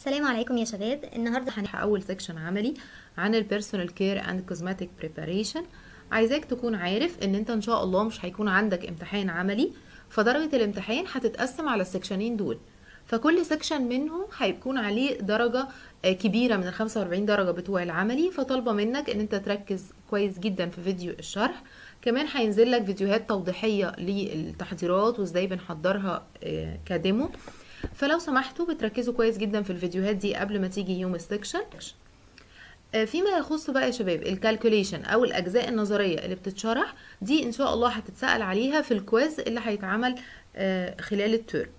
السلام عليكم يا شباب النهارده هن... اول سيكشن عملي عن البيرسونال كير اند كوزماتيك بريباريشن عايزاك تكون عارف ان انت ان شاء الله مش هيكون عندك امتحان عملي فدرجة الامتحان هتتقسم على السكشنين دول فكل سكشن منهم هيكون عليه درجة آه، كبيرة من ال 45 درجة بتوع العملي فطالبة منك ان انت تركز كويس جدا في فيديو الشرح كمان هينزل لك فيديوهات توضيحية للتحضيرات وازاي بنحضرها آه، كديمو فلو سمحتوا بتركزوا كويس جدا في الفيديوهات دي قبل ما تيجي يوم السكشن آه، فيما يخص بقى يا شباب الكالكوليشن او الاجزاء النظريه اللي بتتشرح دي ان شاء الله هتتسال عليها في الكويز اللي هيتعمل آه، خلال الترم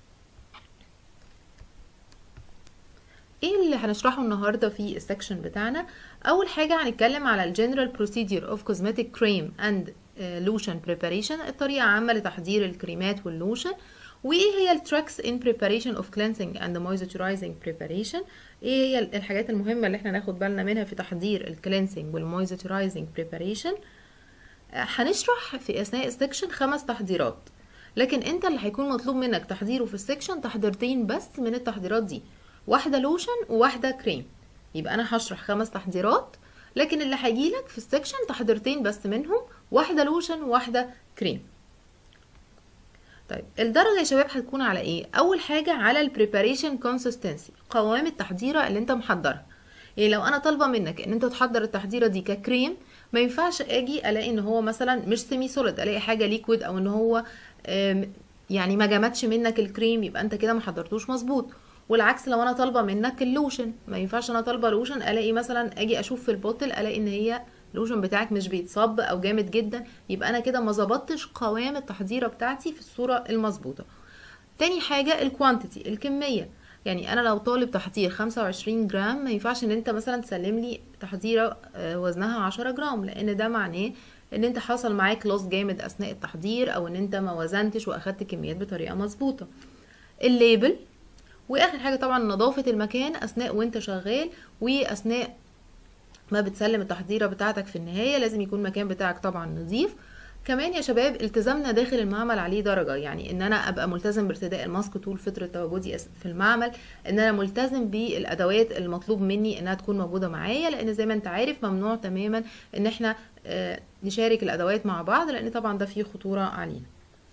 ايه اللي هنشرحه النهارده في السكشن بتاعنا اول حاجه هنتكلم على الجنرال بروسيدير اوف كوزماتيك كريم اند لوشن بريباريشن الطريقه العامه لتحضير الكريمات واللوشن وايه هي التراكس ان preparation of cleansing and moisturizing preparation ايه هي الحاجات المهمه اللي احنا ناخد بالنا منها في تحضير الكلينسنج والمويسترايزنج بريباريشن هنشرح في اثناء السكشن خمس تحضيرات لكن انت اللي هيكون مطلوب منك تحضيره في السكشن تحضيرتين بس من التحضيرات دي واحده لوشن وواحده كريم يبقى انا هشرح خمس تحضيرات لكن اللي هيجيلك في السكشن تحضيرتين بس منهم واحده لوشن وواحده كريم طيب الدرجه يا شباب هتكون على ايه اول حاجه على البريباريشن كونسيستنسي قوام التحضيره اللي انت محضرها يعني لو انا طالبه منك ان انت تحضر التحضيره دي ككريم ما ينفعش اجي الاقي ان هو مثلا مش سيمي سوليد الاقي حاجه ليكويد او ان هو آم، يعني ما جمدش منك الكريم يبقى انت كده ما حضرتوش مظبوط والعكس لو انا طالبه منك اللوشن ما ينفعش انا طالبه لوشن الاقي مثلا اجي اشوف في البوتل الاقي ان هي اللوشن بتاعك مش بيتصب او جامد جدا يبقى انا كده ما ظبطتش قوام التحضيره بتاعتي في الصوره المظبوطه تاني حاجه الكوانتيتي الكميه يعني انا لو طالب تحضير 25 جرام ما ينفعش ان انت مثلا تسلم لي تحضيره آه، وزنها 10 جرام لان ده معناه ان انت حصل معاك لوس جامد اثناء التحضير او ان انت ما وزنتش واخدت كميات بطريقه مظبوطه الليبل واخر حاجه طبعا نظافه المكان اثناء وانت شغال واثناء ما بتسلم التحضيره بتاعتك في النهايه لازم يكون المكان بتاعك طبعا نظيف كمان يا شباب التزامنا داخل المعمل عليه درجه يعني ان انا ابقى ملتزم بارتداء الماسك طول فتره تواجدي أس- في المعمل ان انا ملتزم بالادوات المطلوب مني انها تكون موجوده معايا لان زي ما انت عارف ممنوع تماما ان احنا آه، نشارك الادوات مع بعض لان طبعا ده فيه خطوره علينا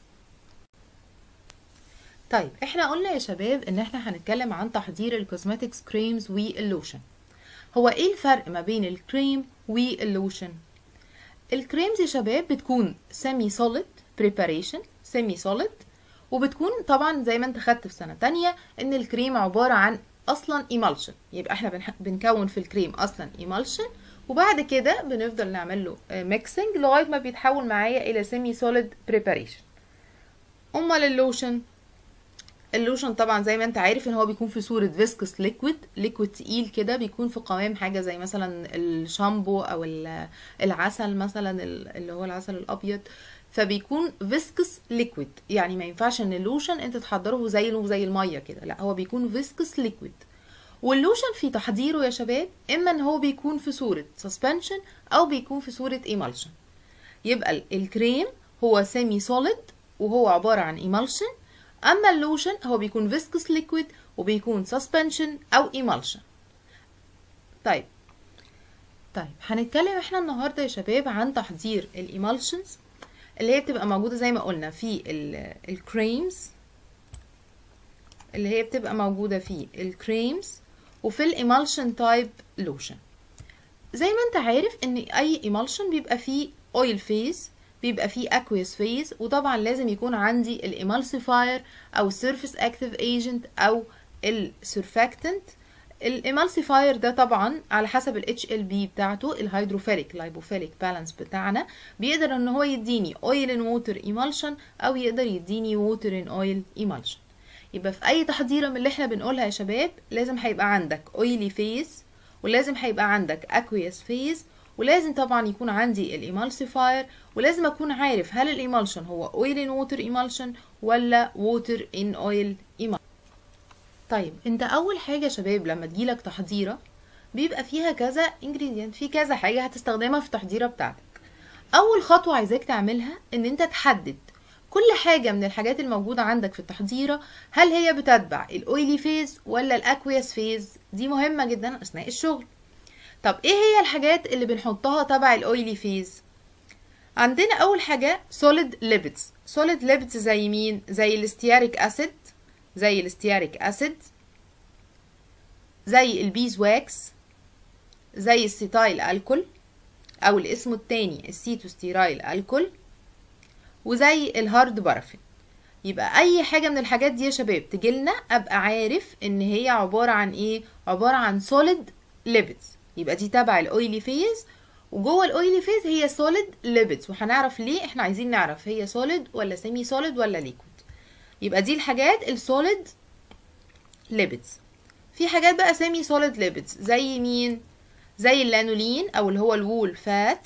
طيب احنا قلنا يا شباب ان احنا هنتكلم عن تحضير الكوزماتكس كريمز واللوشن هو ايه الفرق ما بين الكريم واللوشن الكريمز يا شباب بتكون سيمي سوليد بريباريشن سيمي سوليد وبتكون طبعا زي ما انت خدت في سنه تانية ان الكريم عباره عن اصلا ايمالشن يبقى احنا بنح- بنكون في الكريم اصلا ايمالشن وبعد كده بنفضل نعمل له ميكسنج لغايه ما بيتحول معايا الى سيمي سوليد بريباريشن امال اللوشن اللوشن طبعا زي ما انت عارف ان هو بيكون في صورة فيسكس ليكويد ليكويد تقيل كده بيكون في قوام حاجة زي مثلا الشامبو او ال- العسل مثلا ال- اللي هو العسل الابيض فبيكون فيسكس ليكويد يعني ما ينفعش ان اللوشن انت تحضره زي زي المية كده لا هو بيكون فيسكس ليكويد واللوشن في تحضيره يا شباب اما ان هو بيكون في صورة سسبنشن او بيكون في صورة ايمالشن يبقى ال- الكريم هو سيمي سوليد وهو عبارة عن ايمالشن اما اللوشن هو بيكون فيسكس ليكويد وبيكون سسبنشن او ايمالشن طيب طيب هنتكلم احنا النهارده يا شباب عن تحضير الايمالشنز اللي هي بتبقى موجوده زي ما قلنا في ال- الكريمز اللي هي بتبقى موجوده في الكريمز وفي الايمالشن تايب لوشن زي ما انت عارف ان اي ايمالشن بيبقى فيه اويل فيز بيبقى فيه aqueous فيز وطبعا لازم يكون عندي الامالسيفاير او السيرفيس اكتيف ايجنت او السيرفاكتنت الامالسيفاير ده طبعا على حسب ال HLB بتاعته الهيدروفيليك لايبوفيليك بالانس بتاعنا بيقدر ان هو يديني oil in water emulsion او يقدر يديني water in oil emulsion يبقى في اي تحضيره من اللي احنا بنقولها يا شباب لازم هيبقى عندك oily phase ولازم هيبقى عندك aqueous phase ولازم طبعا يكون عندي الامالسيفاير ولازم اكون عارف هل الايمالشن هو oil in water emulsion ولا water in oil emulsion طيب انت اول حاجه يا شباب لما تجيلك تحضيره بيبقى فيها كذا ingredient في كذا حاجه هتستخدمها في التحضيره بتاعتك اول خطوه عايزاك تعملها ان انت تحدد كل حاجة من الحاجات الموجودة عندك في التحضيرة هل هي بتتبع الاويلي فيز ولا الاكويس فيز دي مهمة جدا اثناء الشغل طب ايه هي الحاجات اللي بنحطها تبع الاويلي فيز عندنا اول حاجة solid lipids solid lipids زي مين زي الاستياريك اسيد زي الاستياريك اسيد زي البيز واكس زي السيتايل الكول او الاسم التاني السيتوستيرايل الكول وزي الهارد بارافين يبقى اي حاجه من الحاجات دي يا شباب تجيلنا ابقى عارف ان هي عباره عن ايه عباره عن solid lipids يبقى دي تبع الاويلي فيز وجوه الاويلي فيز هي solid lipids وهنعرف ليه احنا عايزين نعرف هي solid ولا semi solid ولا liquid يبقى دي الحاجات السوليد lipids في حاجات بقى semi solid lipids زي مين زي اللانولين او اللي هو الوول فات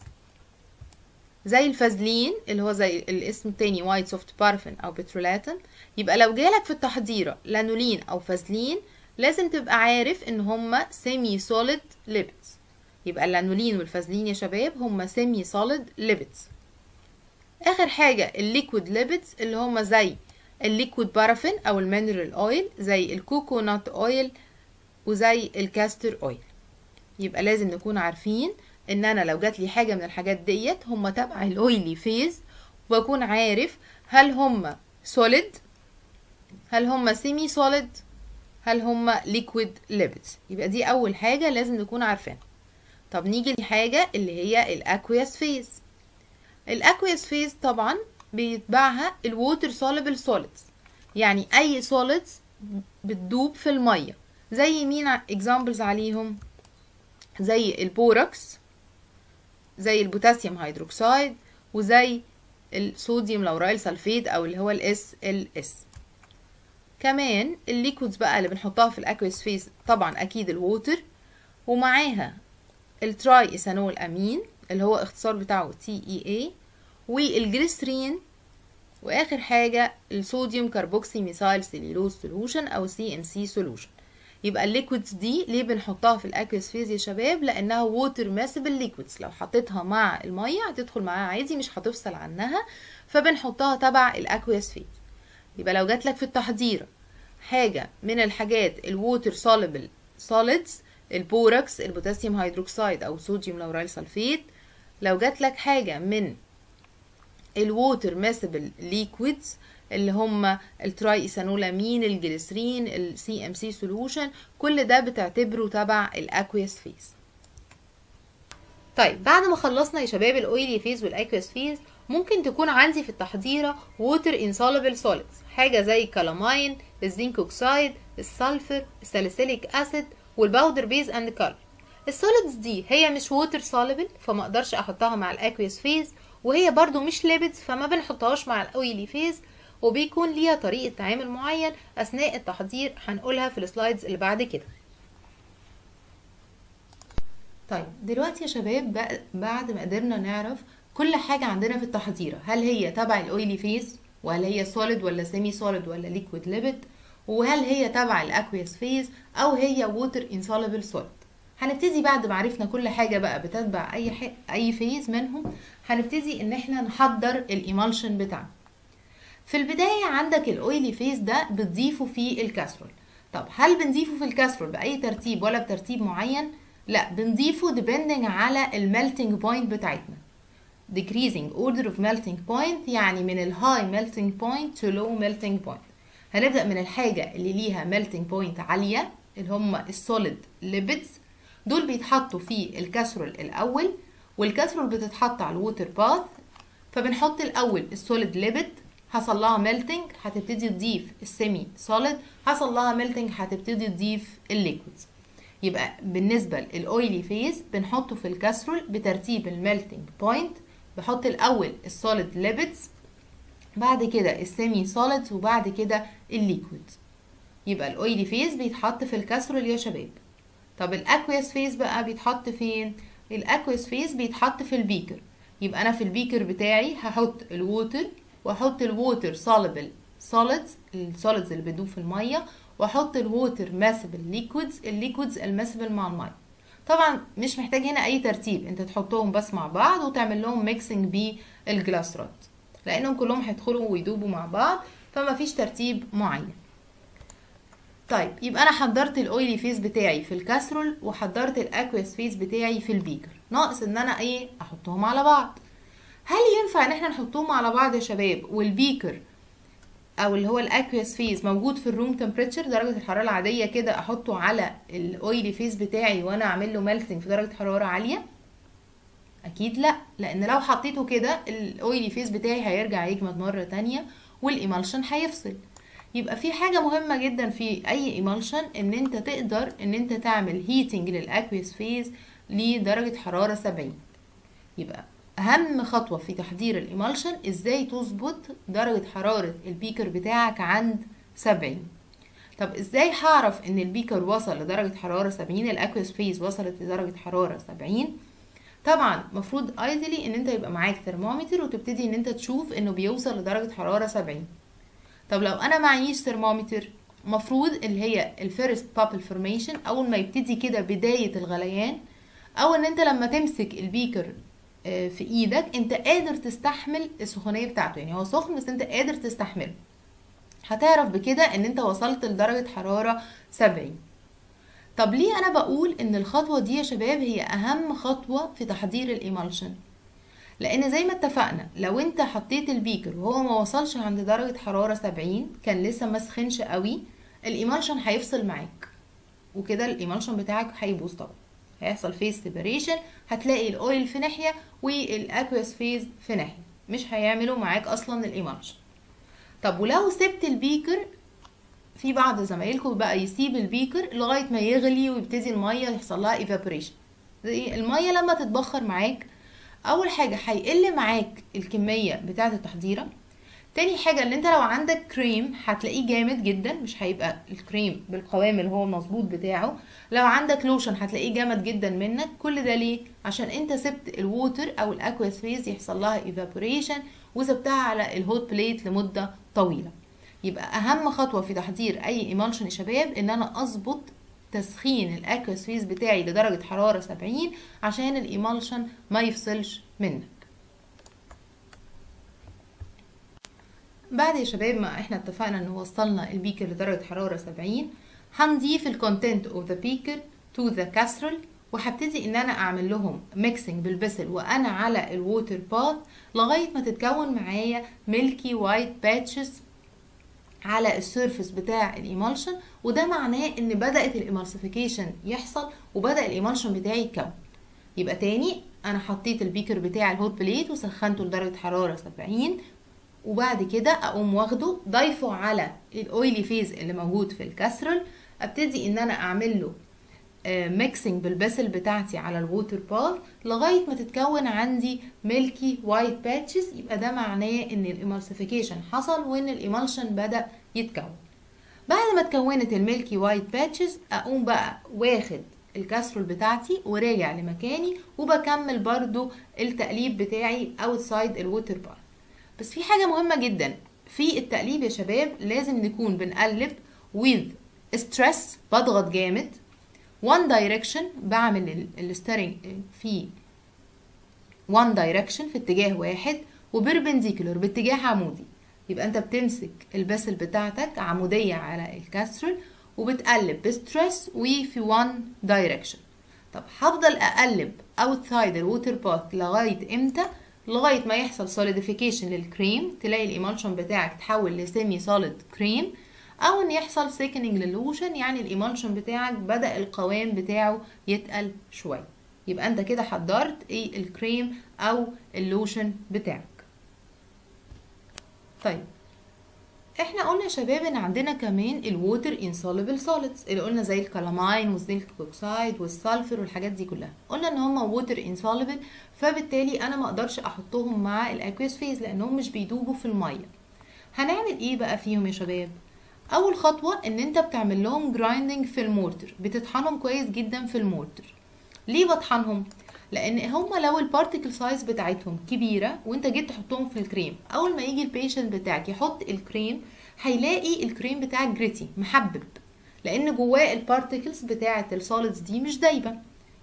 زي الفازلين اللي هو زي الاسم التاني وايت سوفت بارفن او بترولاتن يبقى لو جالك في التحضيرة لانولين او فازلين لازم تبقى عارف ان هما سيمي سوليد ليبيدز يبقى اللانولين والفازلين يا شباب هما سيمي سوليد ليبيدز اخر حاجة الليكويد ليبيدز اللي هما زي الليكويد بارافين او المينرال اويل زي الكوكونات اويل وزي الكاستر اويل يبقى لازم نكون عارفين ان انا لو جات لي حاجه من الحاجات ديت هم تبع الاويلي فيز واكون عارف هل هم سوليد هل هم سيمي سوليد هل هم ليكويد ليبيدز يبقى دي اول حاجه لازم نكون عارفينها طب نيجي لحاجه اللي هي الاكويس فيز الاكويس فيز طبعا بيتبعها الووتر سوليبل سوليدز يعني اي سوليدز بتدوب في الميه زي مين اكزامبلز عليهم زي البوركس زي البوتاسيوم هيدروكسيد وزي الصوديوم لورايل سلفيد او اللي هو الاس ال اس كمان الليكويدز بقى اللي بنحطها في الاكويس فيز طبعا اكيد الووتر ومعاها التراي ايثانول امين اللي هو اختصار بتاعه تي اي اي والجليسرين واخر حاجه الصوديوم كربوكسي ميثايل سيلولوز سولوشن او سي ام سي سولوشن يبقى الليكويدز دي ليه بنحطها في الاكويس فيز يا شباب لانها ووتر ماسبل ليكويدز لو حطيتها مع الميه هتدخل معاها عادي مش هتفصل عنها فبنحطها تبع الاكويس فيز يبقى لو جاتلك في التحضير حاجه من الحاجات الووتر سوليبل سوليدز البوركس البوتاسيوم هيدروكسيد او صوديوم لورايل سلفيت لو جاتلك حاجه من الووتر ماسبل ليكويدز اللي هم التراي ايثانولامين الجليسرين السي ام سي سولوشن كل ده بتعتبره تبع الاكويس فيز طيب بعد ما خلصنا يا شباب الاويلي فيز والاكويس فيز ممكن تكون عندي في التحضيره ووتر انسولبل سوليدز حاجه زي الكالامين الزنك اوكسايد السلفر الساليسيليك اسيد والباودر بيز اند كولر السوليدز دي هي مش ووتر سوليبل فما اقدرش احطها مع الاكويس فيز وهي برضو مش ليبيدز فما بنحطهاش مع الاويلي فيز وبيكون ليها طريقة تعامل معين أثناء التحضير هنقولها في السلايدز اللي بعد كده طيب دلوقتي يا شباب بعد ما قدرنا نعرف كل حاجة عندنا في التحضير هل هي تبع الأويلي فيز وهل هي سوليد ولا سيمي سوليد ولا ليكويد ليبيد وهل هي تبع الأكويس فيز أو هي ووتر انسوليبل سوليد هنبتدي بعد ما عرفنا كل حاجة بقى بتتبع أي ح... أي فيز منهم هنبتدي إن احنا نحضر الإيمالشن بتاعنا في البداية عندك الأويلي فيز ده بتضيفه في الكاسرول طب هل بنضيفه في الكاسرول بأي ترتيب ولا بترتيب معين؟ لا بنضيفه depending على الميلتنج بوينت بتاعتنا decreasing order of melting point يعني من الهاي melting point to low melting point هنبدأ من الحاجة اللي ليها melting point عالية اللي هم السوليد ليبيدز دول بيتحطوا في الكاسرول الأول والكاسرول بتتحط على الووتر باث فبنحط الأول السوليد ليبيد حصل لها ميلتنج هتبتدي تضيف السيمي سوليد حصل لها ميلتنج هتبتدي تضيف الليكويدز يبقى بالنسبه للاويلي فيز بنحطه في الكاسرول بترتيب الميلتنج بوينت بحط الاول السوليد ليبيدز بعد كده السيمي سوليدز وبعد كده الليكويدز يبقى الاويلي فيز بيتحط في الكاسرول يا شباب طب الاكويس فيز بقى بيتحط فين الاكويس فيز بيتحط في البيكر يبقى انا في البيكر بتاعي هحط الووتر واحط الووتر soluble solids السوليدز اللي بتدوب في الميه واحط الووتر ماسبل ليكويدز الليكويدز الماسبل مع الميه طبعا مش محتاج هنا اي ترتيب انت تحطهم بس مع بعض وتعمل لهم ميكسنج بالجلاس رود لانهم كلهم هيدخلوا ويدوبوا مع بعض فما فيش ترتيب معين طيب يبقى انا حضرت الاويلي فيس بتاعي في الكاسرول وحضرت الاكويس فيس بتاعي في البيكر ناقص ان انا ايه احطهم على بعض هل ينفع ان احنا نحطهم على بعض يا شباب والبيكر او اللي هو الاكويس فيز موجود في الروم تمبريتشر درجه الحراره العاديه كده احطه على الاويلي فيز بتاعي وانا اعمل له ميلتنج في درجه حراره عاليه اكيد لا لان لو حطيته كده الاويلي فيز بتاعي هيرجع يجمد مره تانية والايمالشن هيفصل يبقى في حاجه مهمه جدا في اي ايمالشن ان انت تقدر ان انت تعمل هيتنج للاكويس فيز لدرجه حراره 70 يبقى اهم خطوه في تحضير الايمالشن ازاي تظبط درجه حراره البيكر بتاعك عند 70 طب ازاي هعرف ان البيكر وصل لدرجه حراره 70 الاكويس فيز وصلت لدرجه حراره 70 طبعا مفروض ايدلي ان انت يبقى معاك ثرمومتر وتبتدي ان انت تشوف انه بيوصل لدرجه حراره 70 طب لو انا معيش ثرمومتر مفروض اللي هي الفيرست بابل فورميشن اول ما يبتدي كده بدايه الغليان او ان انت لما تمسك البيكر في ايدك انت قادر تستحمل السخونيه بتاعته يعني هو سخن بس انت قادر تستحمله هتعرف بكده ان انت وصلت لدرجه حراره 70 طب ليه انا بقول ان الخطوه دي يا شباب هي اهم خطوه في تحضير الايمالشن لان زي ما اتفقنا لو انت حطيت البيكر وهو ما وصلش عند درجه حراره 70 كان لسه ما سخنش قوي الايمالشن هيفصل معاك وكده الايمالشن بتاعك هيبوظ طبعا هيحصل فيز سيبريشن هتلاقي الاويل في ناحيه والاكويس فيز في ناحيه مش هيعملوا معاك اصلا الايمالشن طب ولو سبت البيكر في بعض زمايلكم بقى يسيب البيكر لغايه ما يغلي ويبتدي الميه يحصل لها ايفابوريشن الميه لما تتبخر معاك اول حاجه هيقل معاك الكميه بتاعه التحضيره تاني حاجة ان انت لو عندك كريم هتلاقيه جامد جدا مش هيبقى الكريم بالقوام اللي هو المظبوط بتاعه لو عندك لوشن هتلاقيه جامد جدا منك كل ده ليه عشان انت سبت الووتر او الاكواس فيز يحصل لها ايفابوريشن وسبتها على الهوت بليت لمدة طويلة يبقى اهم خطوة في تحضير اي ايمالشن يا شباب ان انا اظبط تسخين الاكواس فيز بتاعي لدرجة حرارة 70 عشان الايمالشن ما يفصلش منك بعد يا شباب ما احنا اتفقنا ان وصلنا البيكر لدرجة حرارة 70 هنضيف الكونتنت اوف ذا بيكر تو ذا كاسرول وهبتدي ان انا اعمل لهم ميكسنج بالبسل وانا على الووتر باث لغايه ما تتكون معايا ميلكي وايت باتشز على السيرفس بتاع الايمالشن وده معناه ان بدات الامالسيفيكيشن يحصل وبدا الايمالشن بتاعي يتكون يبقى تاني انا حطيت البيكر بتاع الهوت بليت وسخنته لدرجه حراره 70 وبعد كده اقوم واخده ضايفه على الاويلي فيز اللي موجود في الكاسرول ابتدي ان انا اعمل له ميكسنج بالبسل بتاعتي على الووتر باث لغايه ما تتكون عندي ميلكي وايت باتشز يبقى ده معناه ان الامالسيفيكيشن حصل وان الايمالشن بدا يتكون بعد ما اتكونت الميلكي وايت باتشز اقوم بقى واخد الكاسرول بتاعتي وراجع لمكاني وبكمل برضو التقليب بتاعي اوتسايد الووتر باث بس في حاجه مهمه جدا في التقليب يا شباب لازم نكون بنقلب with stress بضغط جامد one direction بعمل الستيرنج في one direction في اتجاه واحد وبربنديكولر باتجاه عمودي يبقى انت بتمسك البسل بتاعتك عمودية على الكاسرول وبتقلب بستريس وفي one direction طب هفضل اقلب outside الووتر باث لغاية امتى لغاية ما يحصل solidification للكريم تلاقي الايمالشن بتاعك تحول لسيمي سوليد كريم او ان يحصل سيكننج للوشن يعني الايمالشن بتاعك بدا القوام بتاعه يتقل شويه يبقى انت كده حضرت ايه الكريم او اللوشن بتاعك طيب احنا قلنا يا شباب ان عندنا كمان الووتر انسوليبل سوليدز اللي قلنا زي الكلامين والزنك اوكسايد والسلفر والحاجات دي كلها قلنا ان هم ووتر انسوليبل فبالتالي انا ما اقدرش احطهم مع الاكويس فيز لانهم مش بيدوبوا في الميه هنعمل ايه بقى فيهم يا شباب اول خطوه ان انت بتعمل لهم جرايندنج في المورتر بتطحنهم كويس جدا في المورتر ليه بطحنهم لان هما لو البارتيكل سايز بتاعتهم كبيره وانت جيت تحطهم في الكريم اول ما يجي البيشنت بتاعك يحط الكريم هيلاقي الكريم بتاعك جريتي محبب لان جواه البارتيكلز بتاعه السوليدز دي مش دايبه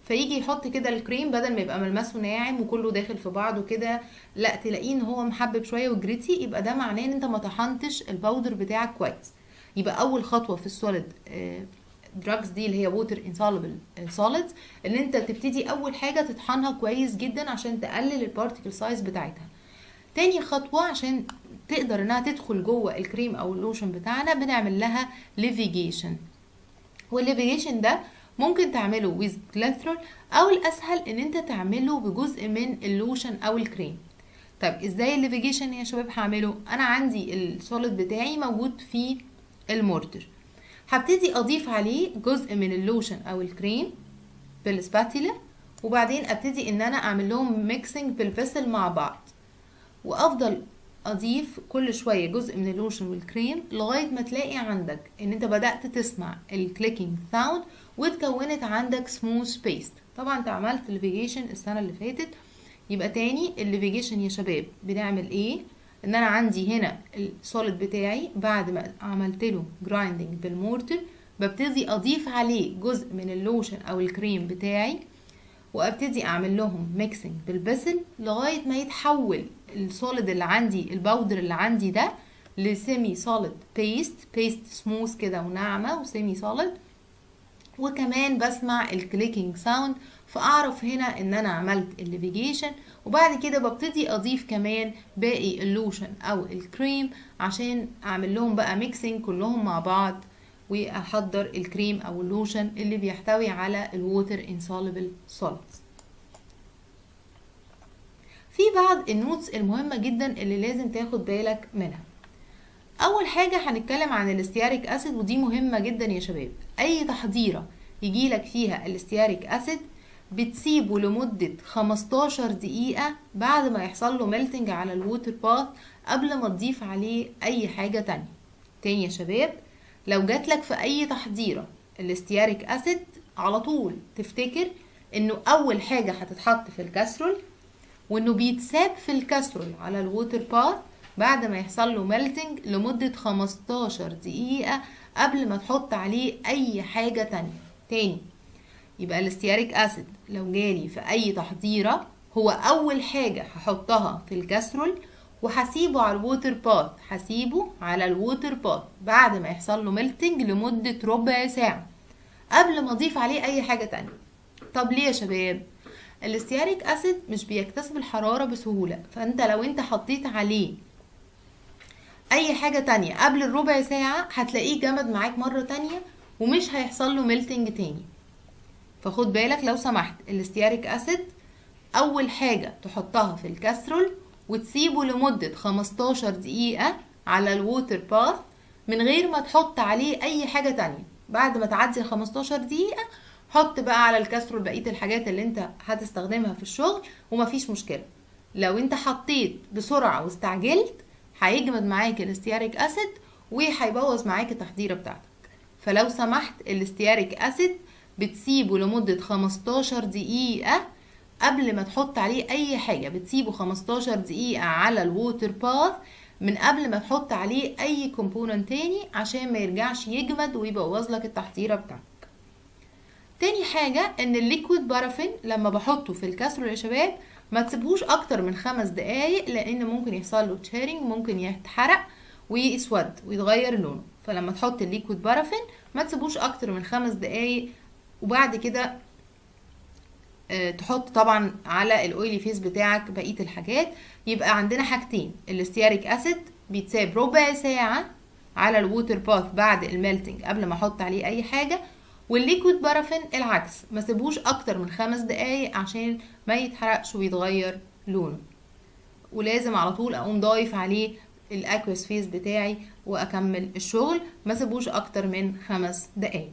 فيجي يحط كده الكريم بدل ما يبقى ملمسه ناعم وكله داخل في بعضه كده لا تلاقيه ان هو محبب شويه وجريتي يبقى ده معناه ان انت ما طحنتش الباودر بتاعك كويس يبقى اول خطوه في السوليد دراجز دي اللي هي ووتر انسولبل سوليدز ان انت تبتدي اول حاجه تطحنها كويس جدا عشان تقلل البارتيكل سايز بتاعتها تاني خطوه عشان تقدر انها تدخل جوه الكريم او اللوشن بتاعنا بنعمل لها ليفيجيشن والليفيجيشن ده ممكن تعمله with glycerol او الاسهل ان انت تعمله بجزء من اللوشن او الكريم طب ازاي الليفيجيشن يا شباب هعمله انا عندي السوليد بتاعي موجود في المورتر هبتدي اضيف عليه جزء من اللوشن او الكريم بالسباتيلا وبعدين ابتدي ان انا اعمل لهم ميكسنج بالفيسل مع بعض وافضل اضيف كل شويه جزء من اللوشن والكريم لغايه ما تلاقي عندك ان انت بدات تسمع الكليكينج ساوند واتكونت عندك سموث بيست طبعا انت عملت ليفيجيشن السنه اللي فاتت يبقى تاني الليفيجيشن يا شباب بنعمل ايه ان انا عندي هنا السوليد بتاعي بعد ما عملت له جرايندنج بالمورتر ببتدي اضيف عليه جزء من اللوشن او الكريم بتاعي وابتدي اعمل لهم ميكسنج بالبسل لغايه ما يتحول السوليد اللي عندي الباودر اللي عندي ده لسيمي سوليد بيست بيست سموث كده وناعمه وسيمي سوليد وكمان بسمع الكليكينج ساوند فاعرف هنا ان انا عملت الليفيجيشن وبعد كده ببتدي اضيف كمان باقي اللوشن او الكريم عشان اعمل لهم بقى ميكسينج كلهم مع بعض واحضر الكريم او اللوشن اللي بيحتوي على الووتر انسولبل سوليدز في بعض النوتس المهمه جدا اللي لازم تاخد بالك منها اول حاجه هنتكلم عن الاستياريك اسيد ودي مهمه جدا يا شباب اي تحضيره يجيلك فيها الاستياريك اسيد بتسيبه لمدة 15 دقيقة بعد ما يحصل له ميلتنج على الووتر باث قبل ما تضيف عليه أي حاجة تانية تاني يا شباب لو جاتلك في أي تحضيرة الاستياريك أسيد على طول تفتكر إنه أول حاجة هتتحط في الكسرول وإنه بيتساب في الكسرول على الووتر باث بعد ما يحصل له ميلتنج لمدة 15 دقيقة قبل ما تحط عليه أي حاجة تانية تاني يبقى الاستياريك اسيد لو جالي في اي تحضيره هو اول حاجه هحطها في الكسرول وهسيبه على الووتر باث هسيبه على الووتر باث بعد ما يحصل له ميلتنج لمده ربع ساعه قبل ما اضيف عليه اي حاجه تانية طب ليه يا شباب الاستياريك اسيد مش بيكتسب الحراره بسهوله فانت لو انت حطيت عليه اي حاجه تانية قبل الربع ساعه هتلاقيه جمد معاك مره تانية ومش هيحصل له ميلتنج تاني فخد بالك لو سمحت الاستياريك اسيد اول حاجة تحطها في الكسرول وتسيبه لمدة 15 دقيقة على الووتر باث من غير ما تحط عليه اي حاجة تانية بعد ما تعدي ال 15 دقيقة حط بقى على الكسرول بقية الحاجات اللي انت هتستخدمها في الشغل ومفيش مشكلة لو انت حطيت بسرعة واستعجلت هيجمد معاك الاستياريك اسيد وهيبوظ معاك التحضيرة بتاعتك فلو سمحت الاستياريك اسيد بتسيبه لمدة 15 دقيقة قبل ما تحط عليه أي حاجة بتسيبه 15 دقيقة على الووتر باث من قبل ما تحط عليه أي كومبوننت تاني عشان ما يرجعش يجمد ويبوظ لك التحضيرة بتاعتك تاني حاجة ان الليكويد بارافين لما بحطه في الكسرول يا شباب ما تسيبهوش اكتر من خمس دقايق لان ممكن يحصل له تشيرنج ممكن يتحرق ويسود ويتغير لونه فلما تحط الليكويد بارافين ما تسيبوش اكتر من خمس دقايق وبعد كده آه، تحط طبعا على الاويلي فيس بتاعك بقيه الحاجات يبقى عندنا حاجتين الاستياريك اسيد بيتساب ربع ساعه على الووتر باث بعد الميلتنج قبل ما احط عليه اي حاجه والليكويد بارافين العكس ما سيبوش اكتر من خمس دقايق عشان ما يتحرقش ويتغير لونه ولازم على طول اقوم ضايف عليه الاكوس فيس بتاعي واكمل الشغل ما سيبوش اكتر من خمس دقايق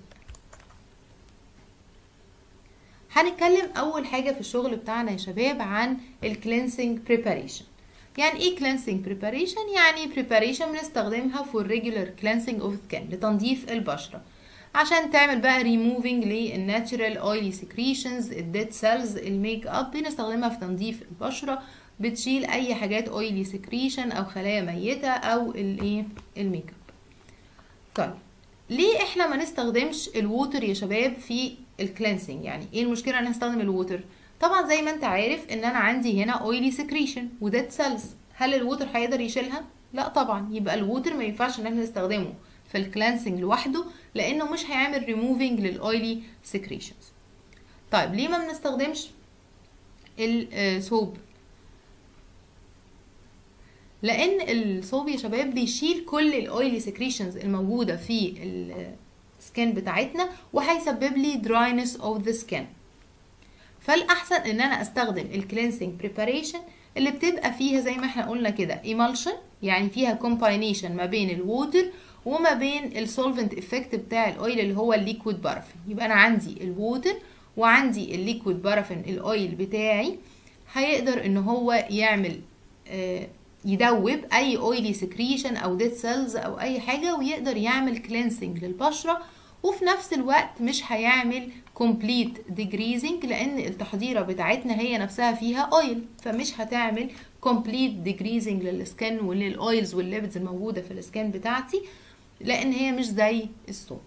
هنتكلم اول حاجه في الشغل بتاعنا يا شباب عن الكلينسنج بريباريشن يعني ايه كلينسنج بريباريشن يعني بريباريشن بنستخدمها فور ريجولار كلينسنج اوف سكين لتنظيف البشره عشان تعمل بقى ريموفينج للناتشرال اويلي سكريشنز الديد سيلز الميك اب بنستخدمها في تنظيف البشره بتشيل اي حاجات اويلي سكريشن او خلايا ميته او الايه الميك اب طيب ليه احنا ما نستخدمش الووتر يا شباب في الكلينسنج يعني ايه المشكله ان استخدم الووتر طبعا زي ما انت عارف ان انا عندي هنا اويلي سكريشن وديد سيلز هل الووتر هيقدر يشيلها لا طبعا يبقى الووتر ما ينفعش ان احنا نستخدمه في الكلينسنج لوحده لانه مش هيعمل ريموفينج للاويلي سكريشنز طيب ليه ما بنستخدمش الصوب لان الصوب يا شباب بيشيل كل الاويلي سكريشنز الموجوده في السكين بتاعتنا وهيسبب لي dryness of the skin فالاحسن ان انا استخدم الكلينسنج بريباريشن اللي بتبقى فيها زي ما احنا قلنا كده emulsion يعني فيها كومباينيشن ما بين الووتر وما بين السولفنت افكت بتاع الاويل اللي هو الليكويد بارافين يبقى انا عندي الووتر وعندي الليكويد بارافين الاويل بتاعي هيقدر ان هو يعمل آه يدوب اي اويلي سكريشن او ديد سيلز او اي حاجه ويقدر يعمل كلينسنج للبشره وفي نفس الوقت مش هيعمل كومبليت ديجريزنج لان التحضيره بتاعتنا هي نفسها فيها اويل فمش هتعمل كومبليت ديجريزنج للسكن وللاويلز والليبدز الموجوده في السكن بتاعتي لان هي مش زي الصوب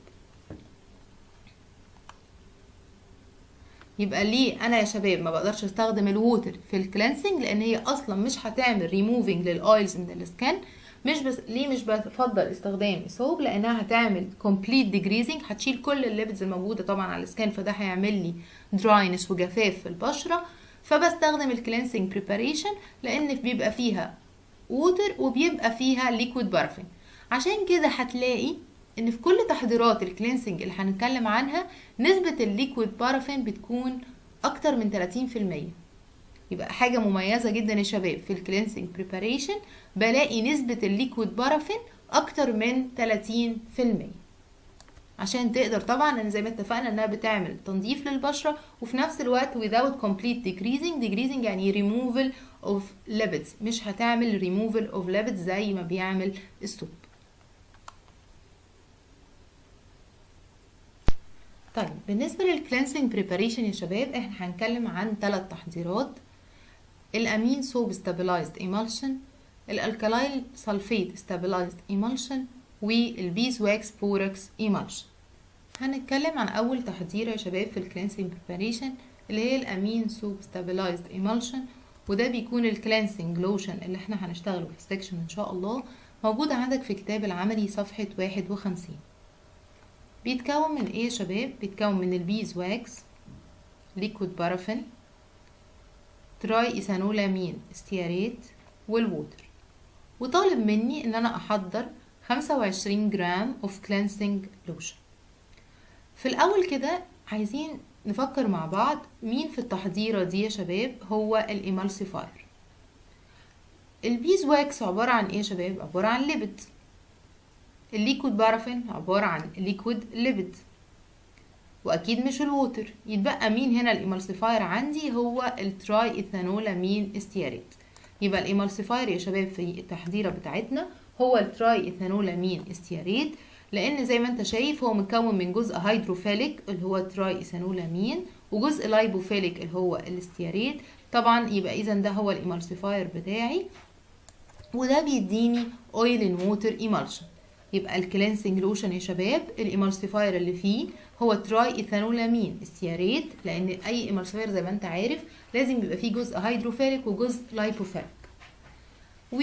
يبقى ليه انا يا شباب ما بقدرش استخدم الووتر في الكلينسنج لان هي اصلا مش هتعمل ريموفينج للاويلز من السكن مش بس ليه مش بفضل استخدام الصوب لانها هتعمل كومبليت ديجريزنج هتشيل كل الليبدز الموجوده طبعا على السكن فده هيعمل لي دراينس وجفاف في البشره فبستخدم الكلينسنج بريباريشن لان بيبقى فيها ووتر وبيبقى فيها ليكويد بارفين عشان كده هتلاقي ان في كل تحضيرات الكلينسنج اللي هنتكلم عنها نسبة الليكويد بارافين بتكون اكتر من 30% يبقى حاجة مميزة جدا يا شباب في الكلينسنج بريباريشن بلاقي نسبة الليكويد بارافين اكتر من 30% عشان تقدر طبعا ان زي ما اتفقنا انها بتعمل تنظيف للبشرة وفي نفس الوقت without complete decreasing decreasing يعني removal of lipids مش هتعمل removal of lipids زي ما بيعمل الصوب طيب بالنسبة للكلينسنج بريباريشن يا شباب احنا هنتكلم عن ثلاث تحضيرات الامين صوب ستابلايزد ايمالشن الالكالايل سلفيت ستابلايزد ايمالشن والبيز واكس بوركس ايمالشن هنتكلم عن اول تحضير يا شباب في الكلينسنج بريباريشن اللي هي الامين صوب ستابلايزد ايمالشن وده بيكون الكلينسنج لوشن اللي احنا هنشتغله في السكشن ان شاء الله موجود عندك في كتاب العملي صفحة واحد وخمسين بيتكون من ايه يا شباب بيتكون من البيز واكس ليكويد بارافين تراي ايثانولامين استياريت والووتر وطالب مني ان انا احضر 25 جرام اوف كلينسنج لوشن في الاول كده عايزين نفكر مع بعض مين في التحضيرة دي يا شباب هو الإيمالسيفاير البيز واكس عبارة عن ايه يا شباب عبارة عن ليبيد الليكويد بارافين عبارة عن ليكويد ليبيد واكيد مش الووتر يتبقى مين هنا الإيمالسيفاير عندي هو التراي ايثانولامين استياريت يبقى الإيمالسيفاير يا شباب في التحضيرة بتاعتنا هو التراي ايثانولامين استياريت لان زي ما انت شايف هو مكون من جزء هيدروفيليك اللي هو تراي ايثانولامين وجزء لايبوفيليك اللي هو الاستياريت طبعا يبقى اذا ده هو الإيمالسيفاير بتاعي وده بيديني اويل ان ووتر ايمالشن يبقى الكلينسنج لوشن يا شباب الإيمالسيفاير اللي فيه هو تراي ايثانولامين استياريت لان اي ايمالسيفاير زي ما انت عارف لازم يبقى فيه جزء هيدروفيليك وجزء لايبوفيليك و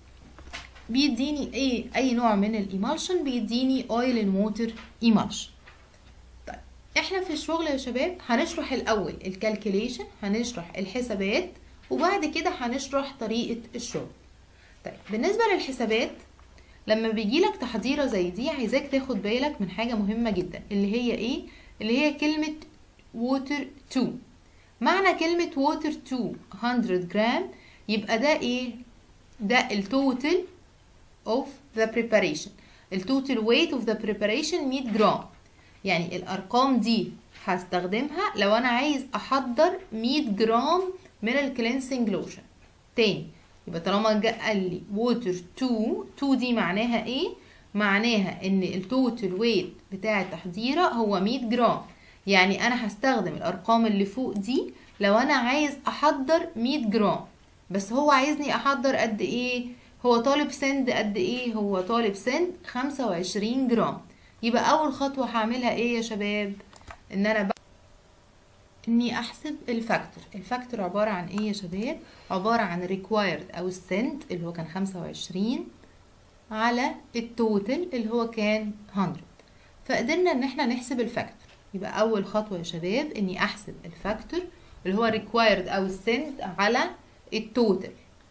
بيديني اي اي نوع من الايمالشن بيديني اويل ان ووتر ايمالشن طيب احنا في الشغل يا شباب هنشرح الاول الكالكوليشن هنشرح الحسابات وبعد كده هنشرح طريقه الشغل طيب بالنسبه للحسابات لما بيجيلك تحضيره زي دي عايزاك تاخد بالك من حاجه مهمه جدا اللي هي ايه اللي هي كلمه ووتر 2 معنى كلمه ووتر 2 100 جرام يبقى ده ايه ده التوتال of the preparation التوتال weight of the preparation 100 جرام يعني الارقام دي هستخدمها لو انا عايز احضر 100 جرام من الكلينسنج لوشن تاني يبقى طالما جاء قال لي ووتر 2 2 دي معناها ايه معناها ان التوتال ويت بتاع التحضيره هو 100 جرام يعني انا هستخدم الارقام اللي فوق دي لو انا عايز احضر 100 جرام بس هو عايزني احضر قد ايه هو طالب سند قد ايه هو طالب سند 25 جرام يبقى اول خطوه هعملها ايه يا شباب ان انا بقى اني احسب الفاكتور الفاكتور عباره عن ايه يا شباب عباره عن required او السنت اللي هو كان 25 على التوتال اللي هو كان 100 فقدرنا ان احنا نحسب الفاكتور يبقى اول خطوه يا شباب اني احسب الفاكتور اللي هو required او السنت على التوتال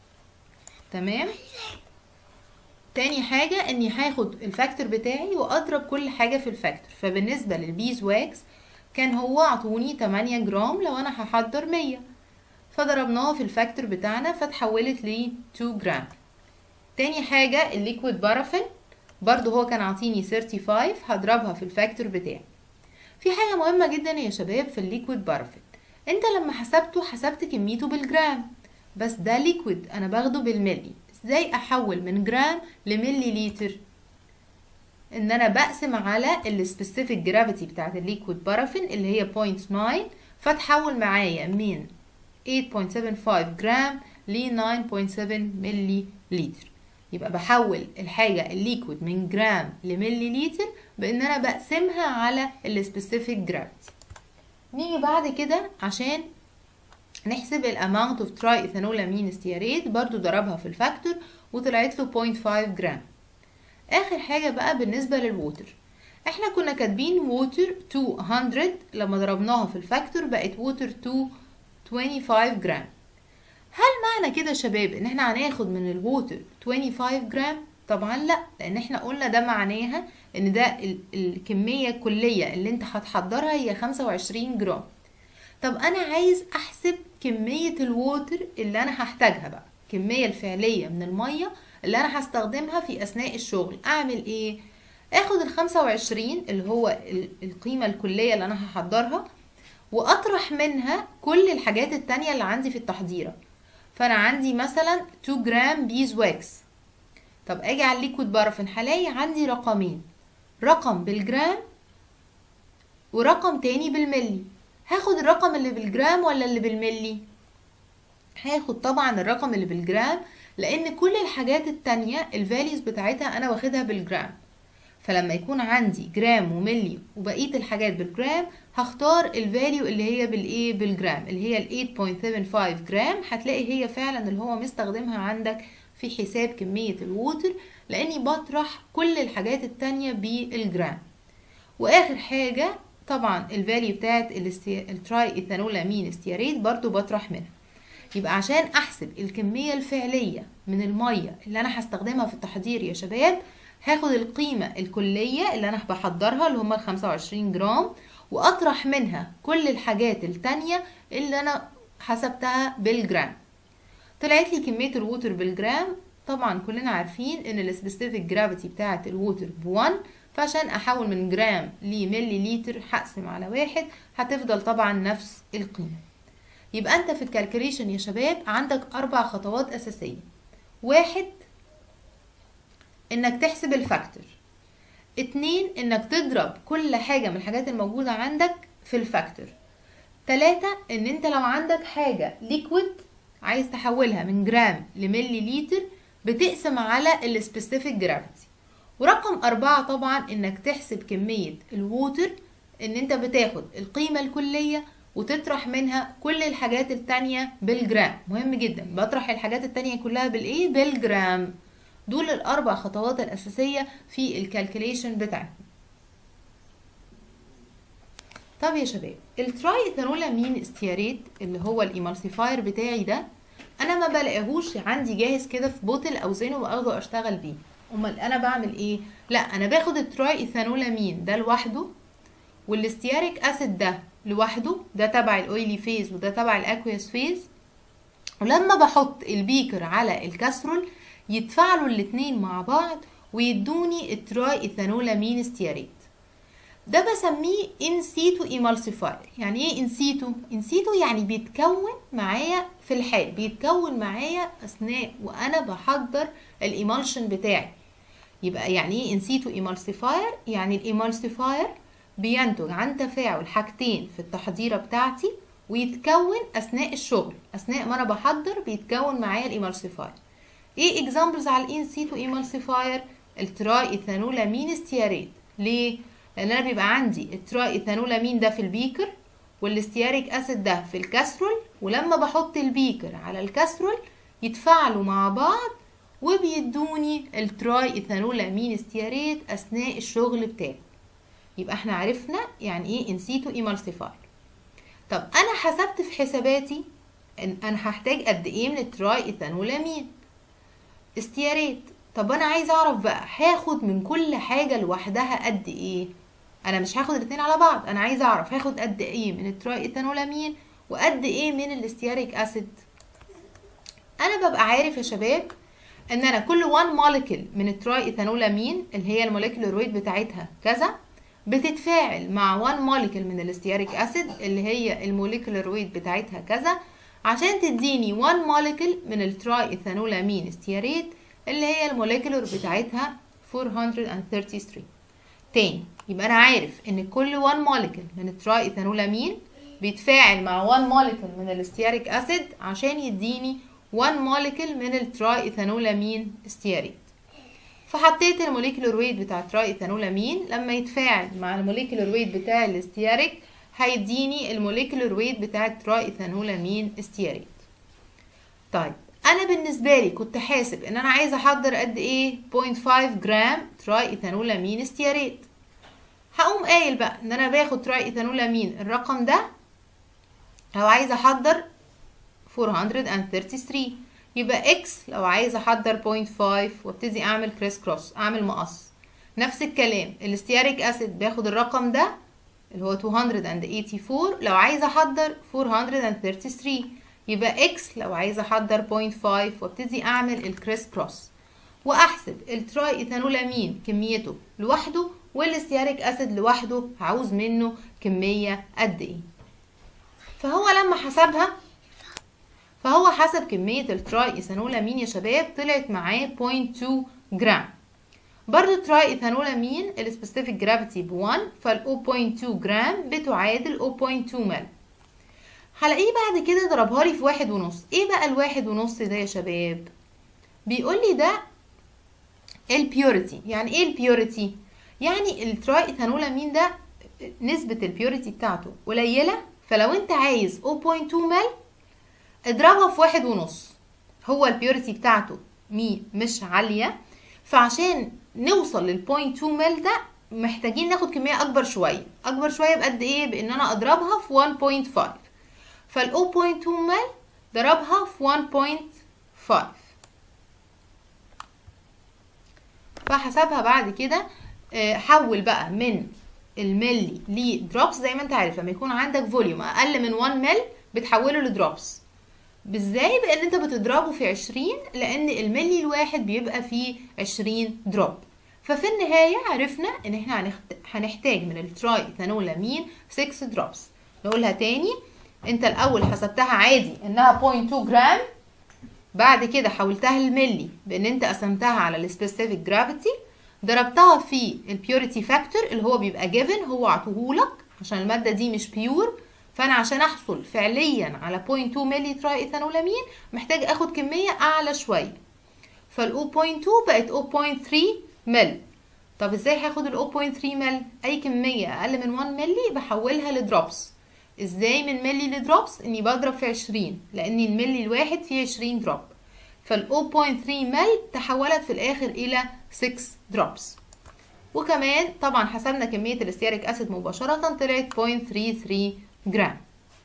تمام تاني حاجة اني هاخد الفاكتور بتاعي واضرب كل حاجة في الفاكتور فبالنسبة للبيز واكس كان هو عطوني 8 جرام لو انا هحضر 100 فضربناها في الفاكتور بتاعنا فتحولت ل 2 جرام تاني حاجة الليكويد بارافين برضو هو كان عاطيني 35 هضربها في الفاكتور بتاعي في حاجة مهمة جدا يا شباب في الليكويد بارافين انت لما حسبته حسبت كميته بالجرام بس ده ليكويد انا باخده بالملي ازاي احول من جرام لملي لتر ان انا بقسم على السبيسيفيك جرافيتي بتاعت الليكويد بارافين اللي هي 0.9 فتحول معايا من 8.75 جرام ل 9.7 ملي لتر يبقى بحول الحاجة الليكويد من جرام لملي لتر بان انا بقسمها على السبيسيفيك جرافيتي نيجي بعد كده عشان نحسب الاماونت اوف تراي ايثانولامين استياريت برضو ضربها في الفاكتور وطلعت له 0.5 جرام اخر حاجه بقى بالنسبه للووتر احنا كنا كاتبين ووتر 200 لما ضربناها في الفاكتور بقت ووتر 2 25 جرام هل معنى كده يا شباب ان احنا هناخد من الووتر 25 جرام طبعا لا لان احنا قلنا ده معناها ان ده ال- الكميه الكليه اللي انت هتحضرها هي 25 جرام طب انا عايز احسب كميه الووتر اللي انا هحتاجها بقى الكميه الفعليه من الميه اللي انا هستخدمها في اثناء الشغل اعمل ايه اخد ال 25 اللي هو ال- القيمه الكليه اللي انا هحضرها واطرح منها كل الحاجات التانية اللي عندي في التحضيره فانا عندي مثلا 2 جرام بيز واكس طب اجي على الليكويد بارافين هلاقي عندي رقمين رقم بالجرام ورقم تاني بالملي هاخد الرقم اللي بالجرام ولا اللي بالملي هاخد طبعا الرقم اللي بالجرام لان كل الحاجات التانية الفاليوز بتاعتها انا واخدها بالجرام فلما يكون عندي جرام وملي وبقيه الحاجات بالجرام هختار الفاليو اللي هي بالايه بالجرام اللي هي ال 8.75 جرام هتلاقي هي فعلا اللي هو مستخدمها عندك في حساب كميه الووتر لاني بطرح كل الحاجات التانية بالجرام واخر حاجه طبعا الفاليو بتاعت الاستي... التراي ايثانولامين استياريت برضو بطرح منها يبقى عشان احسب الكميه الفعليه من الميه اللي انا هستخدمها في التحضير يا شباب هاخد القيمه الكليه اللي انا بحضرها اللي هم 25 جرام واطرح منها كل الحاجات التانية اللي انا حسبتها بالجرام طلعت لي كميه الووتر بالجرام طبعا كلنا عارفين ان السبيسيفيك جرافيتي بتاعه الووتر ب1 فعشان احول من جرام لملي لتر هقسم على واحد هتفضل طبعا نفس القيمه يبقى انت في الكالكوليشن يا شباب عندك اربع خطوات اساسيه واحد انك تحسب الفاكتور اتنين انك تضرب كل حاجه من الحاجات الموجوده عندك في الفاكتور تلاتة ان انت لو عندك حاجه ليكويد عايز تحولها من جرام لملي لتر بتقسم على السبيسيفيك جرافيتي ورقم أربعة طبعا إنك تحسب كمية الووتر إن أنت بتاخد القيمة الكلية وتطرح منها كل الحاجات التانية بالجرام مهم جدا بطرح الحاجات التانية كلها بالإيه بالجرام دول الأربع خطوات الأساسية في الكالكوليشن بتاعتنا طب يا شباب التراي ايثانولامين استياريت اللي هو الايمالسيفاير بتاعي ده انا ما بلاقيهوش عندي جاهز كده في بوتل اوزنه واخده اشتغل بيه امال انا بعمل ايه لا انا باخد التراي ايثانولامين ده لوحده والاستياريك اسيد ده لوحده ده تبع الاويلي فيز وده تبع الاكويس فيز ولما بحط البيكر على الكاسرول يتفاعلوا الاتنين مع بعض ويدوني التراي ايثانولامين استياريت ده بسميه ان سيتو ايمالسيفاير يعني ايه ان سيتو ان سيتو يعني بيتكون معايا في الحال بيتكون معايا اثناء وانا بحضر الايمالشن بتاعي يبقى يعني ايه ان سيتو ايمالسيفاير يعني الايمالسيفاير بينتج عن تفاعل حاجتين في التحضيره بتاعتي ويتكون اثناء الشغل اثناء ما انا بحضر بيتكون معايا الايمالسيفاير ايه اكزامبلز على الان سيتو ايمالسيفاير التراي ايثانولامين استياريت ليه لان انا بيبقى عندي التراي ايثانولامين ده في البيكر والاستياريك اسيد ده في الكاسرول ولما بحط البيكر على الكاسرول يتفاعلوا مع بعض وبيدوني التراي ايثانولامين استياريت اثناء الشغل بتاعي يبقى احنا عرفنا يعني ايه انسيتو ايمالسيفاير طب انا حسبت في حساباتي ان انا هحتاج قد ايه من التراي ايثانولامين استياريت طب انا عايز اعرف بقى هاخد من كل حاجه لوحدها قد ايه انا مش هاخد الاتنين على بعض انا عايز اعرف هاخد قد ايه من التراي ايثانولامين وقد ايه من الاستياريك اسيد انا ببقى عارف يا شباب ان انا كل 1 مولكيول من التراي ايثانولامين اللي هي الموليكولر ويت بتاعتها كذا بتتفاعل مع 1 مولكيول من الاستياريك اسيد اللي هي الموليكولر ويت بتاعتها كذا عشان تديني 1 مولكيول من التراي ايثانولامين استياريت اللي هي الموليكولر بتاعتها 433 تاني يبقى انا عارف ان كل 1 مولكيول من التراي ايثانولامين بيتفاعل مع 1 مولكيول من الاستياريك اسيد عشان يديني 1 مولكيول من التراي ايثانولامين استياريت فحطيت الموليكولر ويت بتاع التراي ايثانولامين لما يتفاعل مع الموليكولر ويت بتاع الاستياريك هيديني الموليكولر ويت بتاع التراي ايثانولامين استياريت طيب انا بالنسبه لي كنت حاسب ان انا عايزه احضر قد ايه 0.5 جرام تراي ايثانولامين استياريت هقوم قايل بقى ان انا باخد تراي ايثانولامين الرقم ده لو عايزه احضر 433 يبقى اكس لو عايزه احضر 0.5 وابتدي اعمل كريس كروس اعمل مقص نفس الكلام الاستياريك اسيد باخد الرقم ده اللي هو 284 لو عايزه احضر 433 يبقى اكس لو عايزه احضر 0.5 وابتدي اعمل الكريس كروس واحسب التراي ايثانولامين كميته لوحده والاستياريك اسيد لوحده عاوز منه كميه قد ايه فهو لما حسبها فهو حسب كمية التراي ايثانولامين يا شباب طلعت معاه 0.2 جرام برضو تراي ايثانولامين السبيسيفيك جرافيتي ب 1 فال 0.2 جرام بتعادل 0.2 مل هلاقيه بعد كده ضربها لي في واحد ونص ايه بقى الواحد ونص ده يا شباب بيقول لي ده البيوريتي يعني ايه البيوريتي يعني التراي ايثانولامين ده نسبة البيوريتي بتاعته قليلة فلو انت عايز 0.2 مل اضربها في واحد ونص هو البيوريتي بتاعته مي مش عالية فعشان نوصل للبوينت 2 مل ده محتاجين ناخد كمية أكبر شوية أكبر شوية بقد إيه؟ بإن أنا أضربها في 1.5 فال 0.2 مل ضربها في 1.5 فحسبها بعد كده حول بقى من الملي لدروبس زي ما انت عارف لما يكون عندك فوليوم اقل من 1 مل بتحوله لدروبس ازاي بان انت بتضربه في 20 لان الملي الواحد بيبقى فيه 20 دروب ففي النهايه عرفنا ان احنا هنحتاج من التراي ايثانولامين 6 دروبس نقولها تاني انت الاول حسبتها عادي انها 0.2 جرام بعد كده حولتها الملي بان انت قسمتها على السبيسيفيك جرافيتي ضربتها في البيوريتي فاكتور اللي هو بيبقى جيفن هو عطوهولك عشان الماده دي مش بيور فانا عشان احصل فعليا على 0.2 ملي تراي ايثانولامين محتاج اخد كميه اعلى شويه فال 0.2 بقت 0.3 مل طب ازاي هاخد ال 0.3 مل اي كميه اقل من 1 ملي بحولها لدروبس ازاي من ملي لدروبس اني بضرب في 20 لان الملي الواحد فيه 20 دروب فال 0.3 مل تحولت في الاخر الى 6 دروبس وكمان طبعا حسبنا كميه الاستياريك اسيد مباشره طلعت 0.33 جرام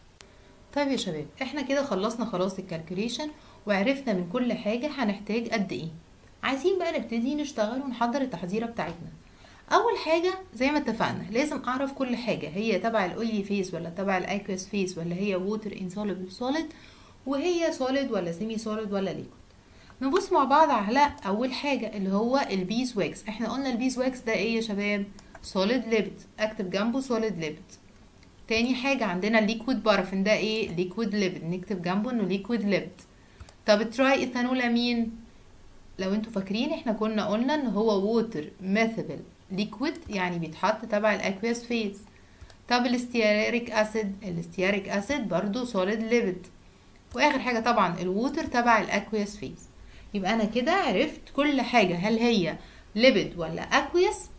طيب يا شباب احنا كده خلصنا خلاص الكالكوليشن وعرفنا من كل حاجة هنحتاج قد ايه عايزين بقى نبتدي نشتغل ونحضر التحضيرة بتاعتنا اول حاجة زي ما اتفقنا لازم اعرف كل حاجة هي تبع الاويلي فيس ولا تبع الاكوس فيس ولا هي ووتر انسوليبل سوليد وهي سوليد ولا سيمي سوليد ولا ليكويد نبص مع بعض على اول حاجة اللي هو البيز واكس احنا قلنا البيز واكس ده ايه يا شباب سوليد ليبت اكتب جنبه سوليد ليبت تاني حاجة عندنا الليكويد بارافين ده ايه ليكويد ليبت نكتب جنبه انه ليكويد ليبت طب التراي ايثانولامين لو انتوا فاكرين احنا كنا قلنا ان هو ووتر ميثابل ليكويد يعني بيتحط تبع الاكويس فيز طب الاستياريك اسيد الاستياريك اسيد برضو سوليد ليبت واخر حاجة طبعا الووتر تبع الاكويس فيز يبقى انا كده عرفت كل حاجة هل هي ليبيد ولا اكويس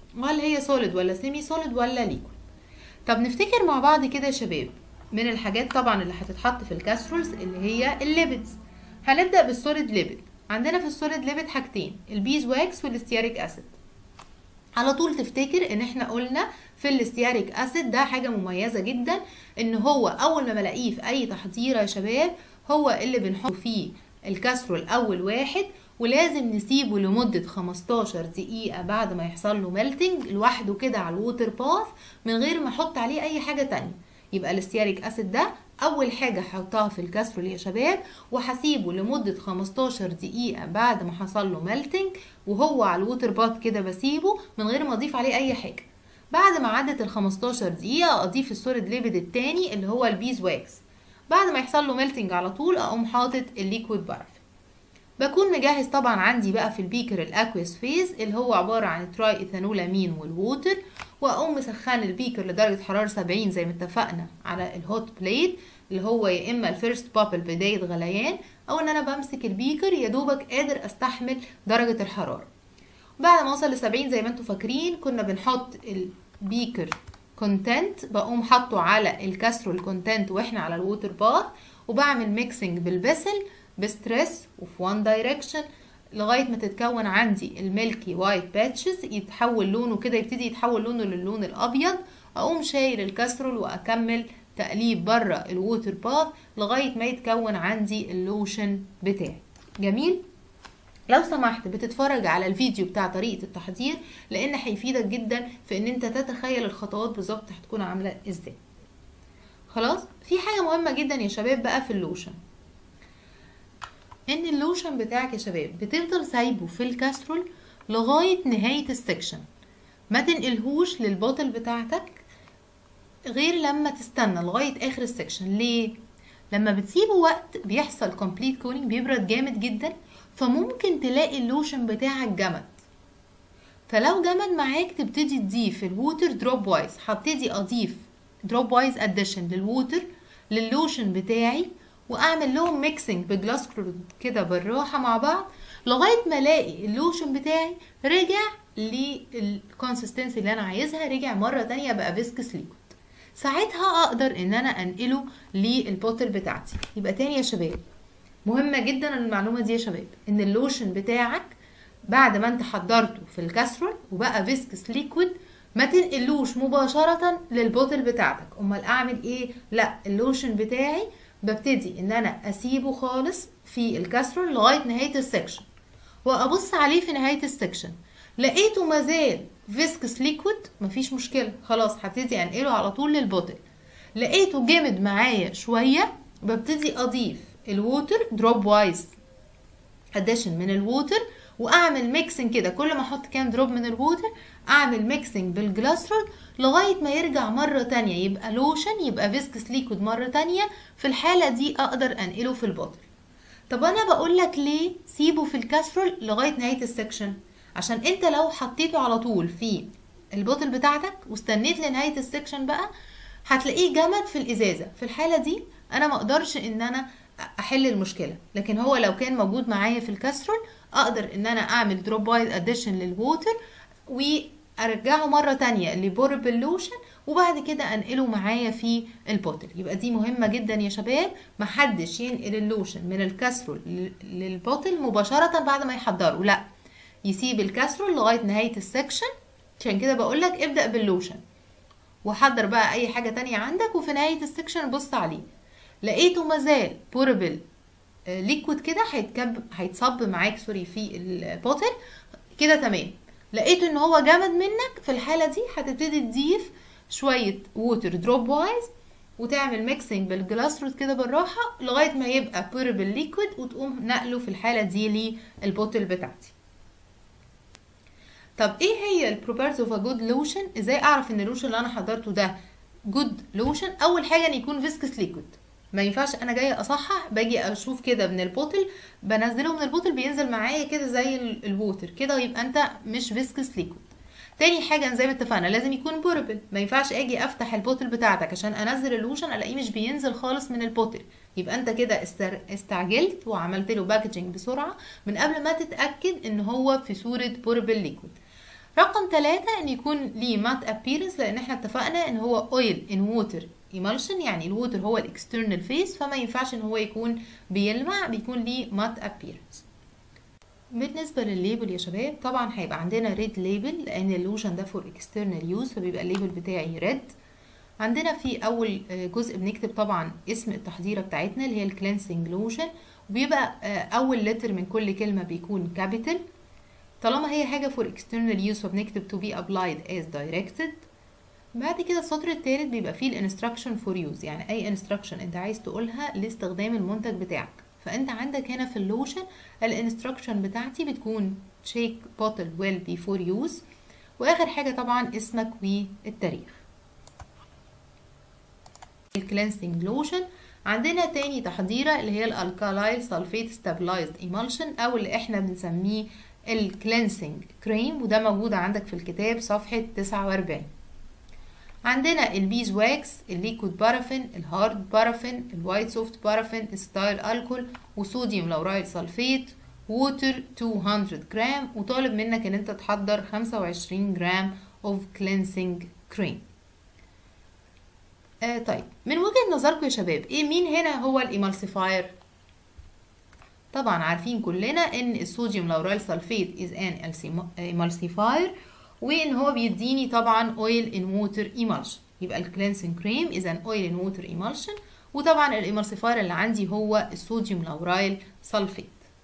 وهل هي سوليد ولا سيمي سوليد ولا ليكويد طب نفتكر مع بعض كده يا شباب من الحاجات طبعا اللي هتتحط في الكاسرولز اللي هي الليبيدز هنبدا بالسوليد ليبيد عندنا في السوليد ليبيد حاجتين البيز واكس والستياريك اسيد على طول تفتكر ان احنا قلنا في الاستياريك اسيد ده حاجه مميزه جدا ان هو اول ما بلاقيه في اي تحضيره يا شباب هو اللي بنحط فيه الكاسرول اول واحد ولازم نسيبه لمدة 15 دقيقة بعد ما يحصل له ميلتنج لوحده كده على الووتر باث من غير ما احط عليه اي حاجة تانية يبقى الاستياريك اسيد ده اول حاجة هحطها في الكاسرول يا شباب وهسيبه لمدة 15 دقيقة بعد ما حصل له ميلتنج وهو على الووتر باث كده بسيبه من غير ما اضيف عليه اي حاجة بعد ما عدت ال 15 دقيقة اضيف السوليد ليبيد التاني اللي هو البيز واكس بعد ما يحصل له ميلتنج على طول اقوم حاطط الليكويد بارافين بكون مجهز طبعا عندي بقى في البيكر الاكويس فيز اللي هو عبارة عن تراي ايثانولامين والووتر واقوم مسخن البيكر لدرجة حرارة 70 زي ما اتفقنا على الهوت بليت اللي هو يا اما الفيرست بابل بداية غليان او ان انا بمسك البيكر يا دوبك قادر استحمل درجة الحرارة بعد ما وصل ل 70 زي ما انتم فاكرين كنا بنحط البيكر كونتنت بقوم حاطه على الكاسرول كونتنت واحنا على الووتر باث وبعمل ميكسنج بالبسل بستريس وفي وان دايركشن لغايه ما تتكون عندي الميلكي وايت باتشز يتحول لونه كده يبتدي يتحول لونه للون الابيض اقوم شايل الكاسرول واكمل تقليب بره الووتر باث لغايه ما يتكون عندي اللوشن بتاعي جميل لو سمحت بتتفرج على الفيديو بتاع طريقة التحضير لان هيفيدك جدا في ان انت تتخيل الخطوات بالظبط هتكون عاملة ازاي خلاص في حاجة مهمة جدا يا شباب بقى في اللوشن ان اللوشن بتاعك يا شباب بتفضل سايبه في الكاسرول لغاية نهاية السكشن ما تنقلهوش للبوتل بتاعتك غير لما تستنى لغاية اخر السكشن ليه؟ لما بتسيبه وقت بيحصل كومبليت كولينج بيبرد جامد جدا فممكن تلاقي اللوشن بتاعك جمد فلو جمد معاك تبتدي تضيف الووتر دروب وايز هبتدي اضيف دروب وايز اديشن للووتر للوشن بتاعي واعمل لهم ميكسنج بجلاس كلود كده بالراحه مع بعض لغايه ما الاقي اللوشن بتاعي رجع للكونسستنسي اللي انا عايزها رجع مره تانية بقى فيسكس ليكويد ساعتها اقدر ان انا انقله للبوتل بتاعتي يبقى تاني يا شباب مهمة جدا المعلومة دي يا شباب ان اللوشن بتاعك بعد ما انت حضرته في الكاسرول وبقى فيسكس ليكويد ما تنقلوش مباشرة للبوتل بتاعتك امال اعمل ايه لا اللوشن بتاعي ببتدي ان انا اسيبه خالص في الكاسرول لغاية نهاية السكشن وابص عليه في نهاية السكشن لقيته مازال فيسكس ليكويد مفيش مشكلة خلاص هبتدي انقله على طول للبوتل لقيته جامد معايا شوية ببتدي اضيف الووتر دروب وايز اديشن من الووتر واعمل ميكسنج كده كل ما احط كام دروب من الووتر اعمل ميكسنج بالجلاسرول لغايه ما يرجع مره تانية يبقى لوشن يبقى فيسكس ليكويد مره تانية في الحاله دي اقدر انقله في البوتل طب انا بقول لك ليه سيبه في الكاسرول لغايه نهايه السكشن عشان انت لو حطيته على طول في البوتل بتاعتك واستنيت لنهايه السكشن بقى هتلاقيه جمد في الازازه في الحاله دي انا ما اقدرش ان انا احل المشكله لكن هو لو كان موجود معايا في الكاسرول اقدر ان انا اعمل دروب وايز اديشن للووتر وارجعه مره تانية لبوربل لوشن وبعد كده انقله معايا في البوتل يبقى دي مهمه جدا يا شباب محدش ينقل اللوشن من الكاسرول للبوتل مباشره بعد ما يحضره لا يسيب الكاسرول لغايه نهايه السكشن عشان كده بقول لك ابدا باللوشن وحضر بقى اي حاجه تانية عندك وفي نهايه السكشن بص عليه لقيته مازال بوربل ليكويد كده هيتكب هيتصب معاك سوري في البوتل كده تمام لقيته ان هو جامد منك في الحاله دي هتبتدي تضيف شويه ووتر دروب وايز وتعمل ميكسنج بالجلاسروت كده بالراحه لغايه ما يبقى بوربل ليكويد وتقوم نقله في الحاله دي للبوتل بتاعتي طب ايه هي البروبرتي اوف ا جود لوشن ازاي اعرف ان اللوشن اللي انا حضرته ده جود لوشن اول حاجه ان يكون فيسكس ليكويد ما ينفعش انا جايه اصحح باجي اشوف كده من البوتل بنزله من البوتل بينزل معايا كده زي الووتر كده يبقى انت مش فيسكس ليكويد تاني حاجة زي ما اتفقنا لازم يكون بوربل ما ينفعش اجي افتح البوتل بتاعتك عشان انزل اللوشن الاقيه مش بينزل خالص من البوتل يبقى انت كده استر... استعجلت وعملت له باكجينج بسرعة من قبل ما تتأكد ان هو في صورة بوربل ليكويد رقم ثلاثة ان يكون ليه مات appearance لان احنا اتفقنا ان هو oil in water emulsion يعني الووتر هو الاكسترنال فيس فما ينفعش ان هو يكون بيلمع بيكون ليه مات appearance بالنسبة للليبل يا شباب طبعا هيبقى عندنا ريد ليبل لان اللوشن ده فور اكسترنال يوز فبيبقى الليبل بتاعي ريد عندنا في اول جزء بنكتب طبعا اسم التحضيره بتاعتنا اللي هي الكلينسنج لوشن وبيبقى اول لتر من كل كلمه بيكون كابيتال طالما هي حاجه فور external use فبنكتب to be applied as directed بعد كده السطر الثالث بيبقى فيه الانستراكشن فور يوز يعني اي انستراكشن انت عايز تقولها لاستخدام المنتج بتاعك فانت عندك هنا في اللوشن الانستراكشن بتاعتي بتكون shake bottle well before use واخر حاجه طبعا اسمك والتاريخ الكلينسنج لوشن عندنا تاني تحضيرة اللي هي الالكالايل سلفيت ستابلايزد ايمالشن او اللي احنا بنسميه الكلينسنج كريم وده موجود عندك في الكتاب صفحة 49 عندنا البيز واكس الليكويد بارافين الهارد بارافين الوايت سوفت بارافين ستايل الكول وصوديوم لورايل سلفيت ووتر 200 جرام وطالب منك ان انت تحضر 25 جرام اوف كلينسنج كريم آه طيب من وجهة نظركم يا شباب ايه مين هنا هو الايمالسيفاير طبعا عارفين كلنا ان الصوديوم لورال سلفيت از ان ايمالسيفاير وان هو بيديني طبعا اويل ان ووتر ايمالشن يبقى الكلينسنج كريم از ان اويل ان ووتر ايمالشن وطبعا الايمالسيفاير اللي عندي هو الصوديوم لورايل سلفيت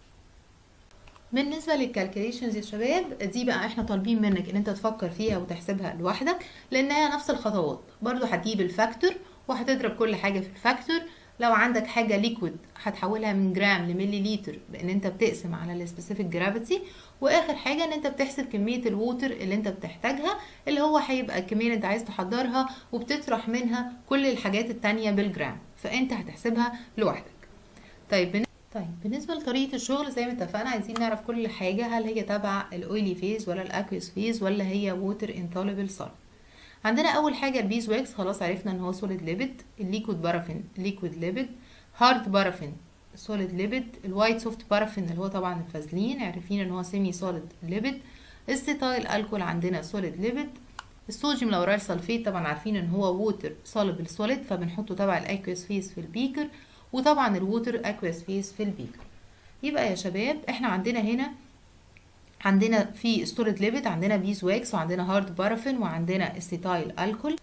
بالنسبة للكالكوليشنز يا شباب دي بقى احنا طالبين منك ان انت تفكر فيها وتحسبها لوحدك لان هي نفس الخطوات برضو هتجيب الفاكتور وهتضرب كل حاجة في الفاكتور لو عندك حاجة ليكويد هتحولها من جرام لملي لتر بان انت بتقسم على السبيسيفيك جرافيتي واخر حاجة ان انت بتحسب كمية الووتر اللي انت بتحتاجها اللي هو هيبقى الكمية اللي انت عايز تحضرها وبتطرح منها كل الحاجات التانية بالجرام فانت هتحسبها لوحدك طيب طيب بالنسبة لطريقة الشغل زي ما اتفقنا عايزين نعرف كل حاجة هل هي تبع الاويلي فيز ولا الاكويس فيز ولا هي ووتر انتوليبل صار عندنا اول حاجة البيز واكس خلاص عرفنا ان هو سوليد ليبيد الليكويد بارافين ليكويد ليبيد هارد بارافين سوليد ليبيد الوايت سوفت بارافين اللي هو طبعا الفازلين عارفين ان هو سيمي سوليد ليبيد الستايل الكول عندنا سوليد ليبيد الصوديوم لورال سلفيت طبعا عارفين ان هو ووتر سوليبل سوليد فبنحطه تبع الاكويس فيز في البيكر وطبعا الووتر اكويس فيز في البيكر يبقى يا شباب احنا عندنا هنا عندنا في ستورد ليبيد عندنا بيز واكس وعندنا هارد بارافين وعندنا استيتايل الكول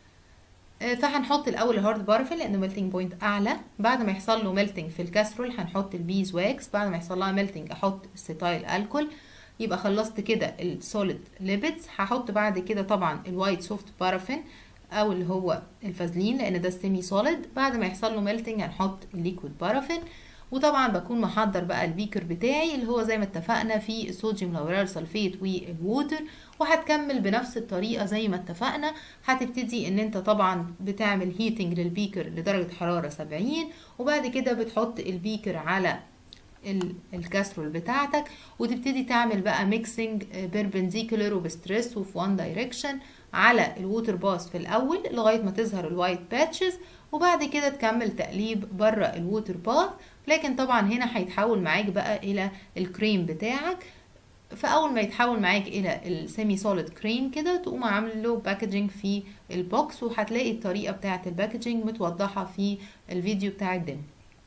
فهنحط الاول الهارد بارافين لانه ميلتنج بوينت اعلى بعد ما يحصل له ميلتنج في الكاسرول هنحط البيز واكس بعد ما يحصل لها ميلتنج احط استيتايل الكول يبقى خلصت كده السوليد ليبيدز هحط بعد كده طبعا الوايت سوفت بارافين او اللي هو الفازلين لان ده سيمي سوليد بعد ما يحصل له ميلتنج هنحط الليكويد بارافين وطبعا بكون محضر بقى البيكر بتاعي اللي هو زي ما اتفقنا فيه الصوديوم لورال سلفيت والووتر وهتكمل بنفس الطريقة زي ما اتفقنا هتبتدي ان انت طبعا بتعمل هيتنج للبيكر لدرجة حرارة 70 وبعد كده بتحط البيكر على الكاسرول بتاعتك وتبتدي تعمل بقى ميكسنج بيربنديكولر وبستريس وفي وان دايركشن على الووتر باس في الاول لغايه ما تظهر الوايت باتشز وبعد كده تكمل تقليب بره الووتر باث لكن طبعا هنا هيتحول معاك بقى الى الكريم بتاعك فاول ما يتحول معاك الى السيمي سوليد كريم كده تقوم عامل له باكجينج في البوكس وهتلاقي الطريقه بتاعه الباكجينج متوضحه في الفيديو بتاع الدم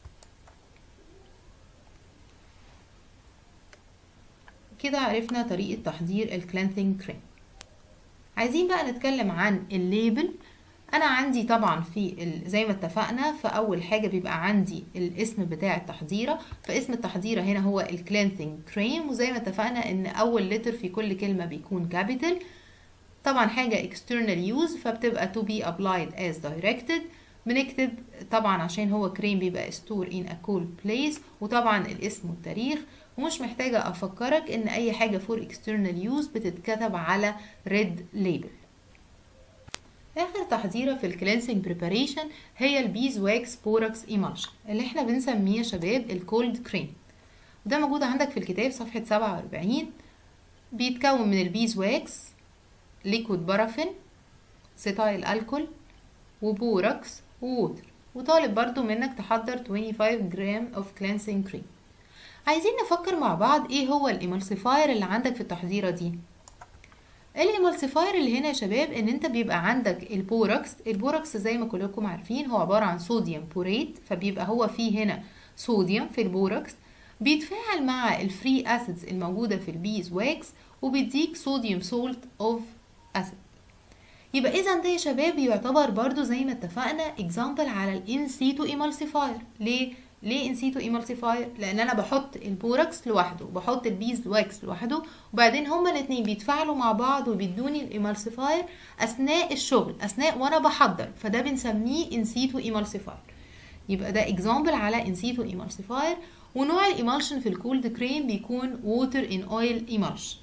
كده عرفنا طريقه تحضير الكلينثينج كريم عايزين بقى نتكلم عن الليبل انا عندي طبعا في زي ما اتفقنا فاول حاجه بيبقى عندي الاسم بتاع التحضيره فاسم التحضيره هنا هو الكلينثينج كريم وزي ما اتفقنا ان اول لتر في كل كلمه بيكون كابيتال طبعا حاجه external use فبتبقى to be applied as directed بنكتب طبعا عشان هو كريم بيبقى store in a cool place وطبعا الاسم والتاريخ ومش محتاجة أفكرك إن أي حاجة for external use بتتكتب على red label آخر تحضيرة في الكلينسنج بريباريشن هي البيز واكس بوركس ايمالشن اللي احنا بنسميه يا شباب الكولد كريم وده موجود عندك في الكتاب صفحة 47 بيتكون من البيز واكس ليكويد بارافين ستايل الكول وبوركس ووتر وطالب برضو منك تحضر 25 جرام اوف كلينسنج كريم عايزين نفكر مع بعض ايه هو الامالسيفاير اللي عندك في التحضيرة دي الإيمالسيفاير اللي هنا يا شباب ان انت بيبقى عندك البوركس البوركس زي ما كلكم عارفين هو عبارة عن صوديوم بوريت فبيبقى هو فيه هنا صوديوم في البوركس بيتفاعل مع الفري اسيدز الموجودة في البيز واكس وبيديك صوديوم سولت اوف اسيد يبقى اذا ده يا شباب يعتبر برضو زي ما اتفقنا اكزامبل على الانسيتو ايمالسيفاير ليه ليه انسيتو ايمالسيفاير لان انا بحط البوركس لوحده وبحط البيز واكس لوحده وبعدين هما الاثنين بيتفاعلوا مع بعض وبيدوني الايمالسيفاير اثناء الشغل اثناء وانا بحضر فده بنسميه انسيتو ايمالسيفاير يبقى ده اكزامبل على انسيتو ايمالسيفاير ونوع الايمالشن في الكولد كريم بيكون ووتر ان اويل ايمالشن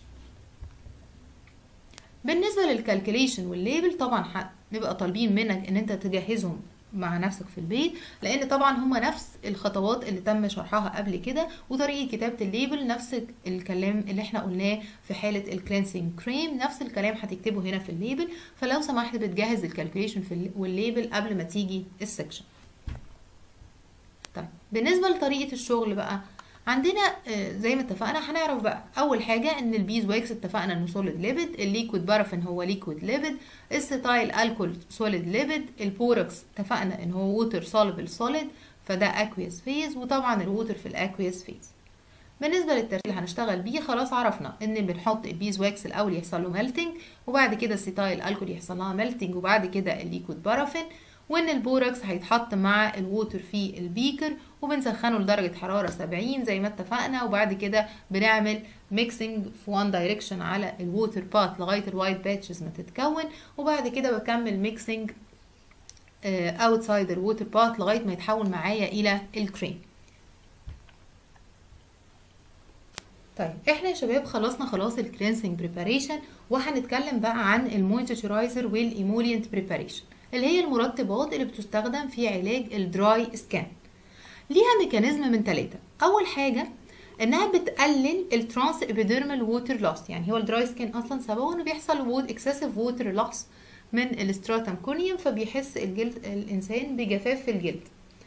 بالنسبه للكالكوليشن والليبل طبعا هنبقى طالبين منك ان انت تجهزهم مع نفسك في البيت لان طبعا هما نفس الخطوات اللي تم شرحها قبل كده وطريقه كتابه الليبل نفس الكلام اللي احنا قلناه في حاله الكلينسينج كريم نفس الكلام هتكتبه هنا في الليبل فلو سمحت بتجهز الكالكوليشن في والليبل قبل ما تيجي السكشن طيب بالنسبه لطريقه الشغل بقى عندنا زي ما اتفقنا هنعرف بقى اول حاجه ان البيز واكس اتفقنا انه سوليد ليبيد الليكويد بارافين هو ليكويد ليبيد الستايل الكول سوليد ليبيد البوركس اتفقنا ان هو ووتر سوليبل سوليد فده اكويس فيز وطبعا الووتر في الاكويس فيز بالنسبه للترتيب اللي هنشتغل بيه خلاص عرفنا ان بنحط البيز واكس الاول يحصل له ميلتنج وبعد كده الستايل الكول يحصل لها ميلتنج وبعد كده الليكويد بارافين وان البوركس هيتحط مع الووتر في البيكر وبنسخنه لدرجة حرارة 70 زي ما اتفقنا وبعد كده بنعمل ميكسنج في وان دايركشن على الووتر بات لغاية الوايت باتشز ما تتكون وبعد كده بكمل ميكسنج اوتسايد الووتر بات لغاية ما يتحول معايا الى الكريم طيب احنا يا شباب خلصنا خلاص الكلينسنج بريباريشن وهنتكلم بقى عن المويسترايزر والايمولينت بريباريشن اللي هي المرطبات اللي بتستخدم في علاج الدراي سكان ليها ميكانيزم من ثلاثة أول حاجة إنها بتقلل الترانس ابيديرمال ووتر لوس يعني هو الدراي سكين أصلا سببه إنه بيحصل وود اكسسيف ووتر لوس من الاستراتم كونيوم فبيحس الجلد الإنسان بجفاف في الجلد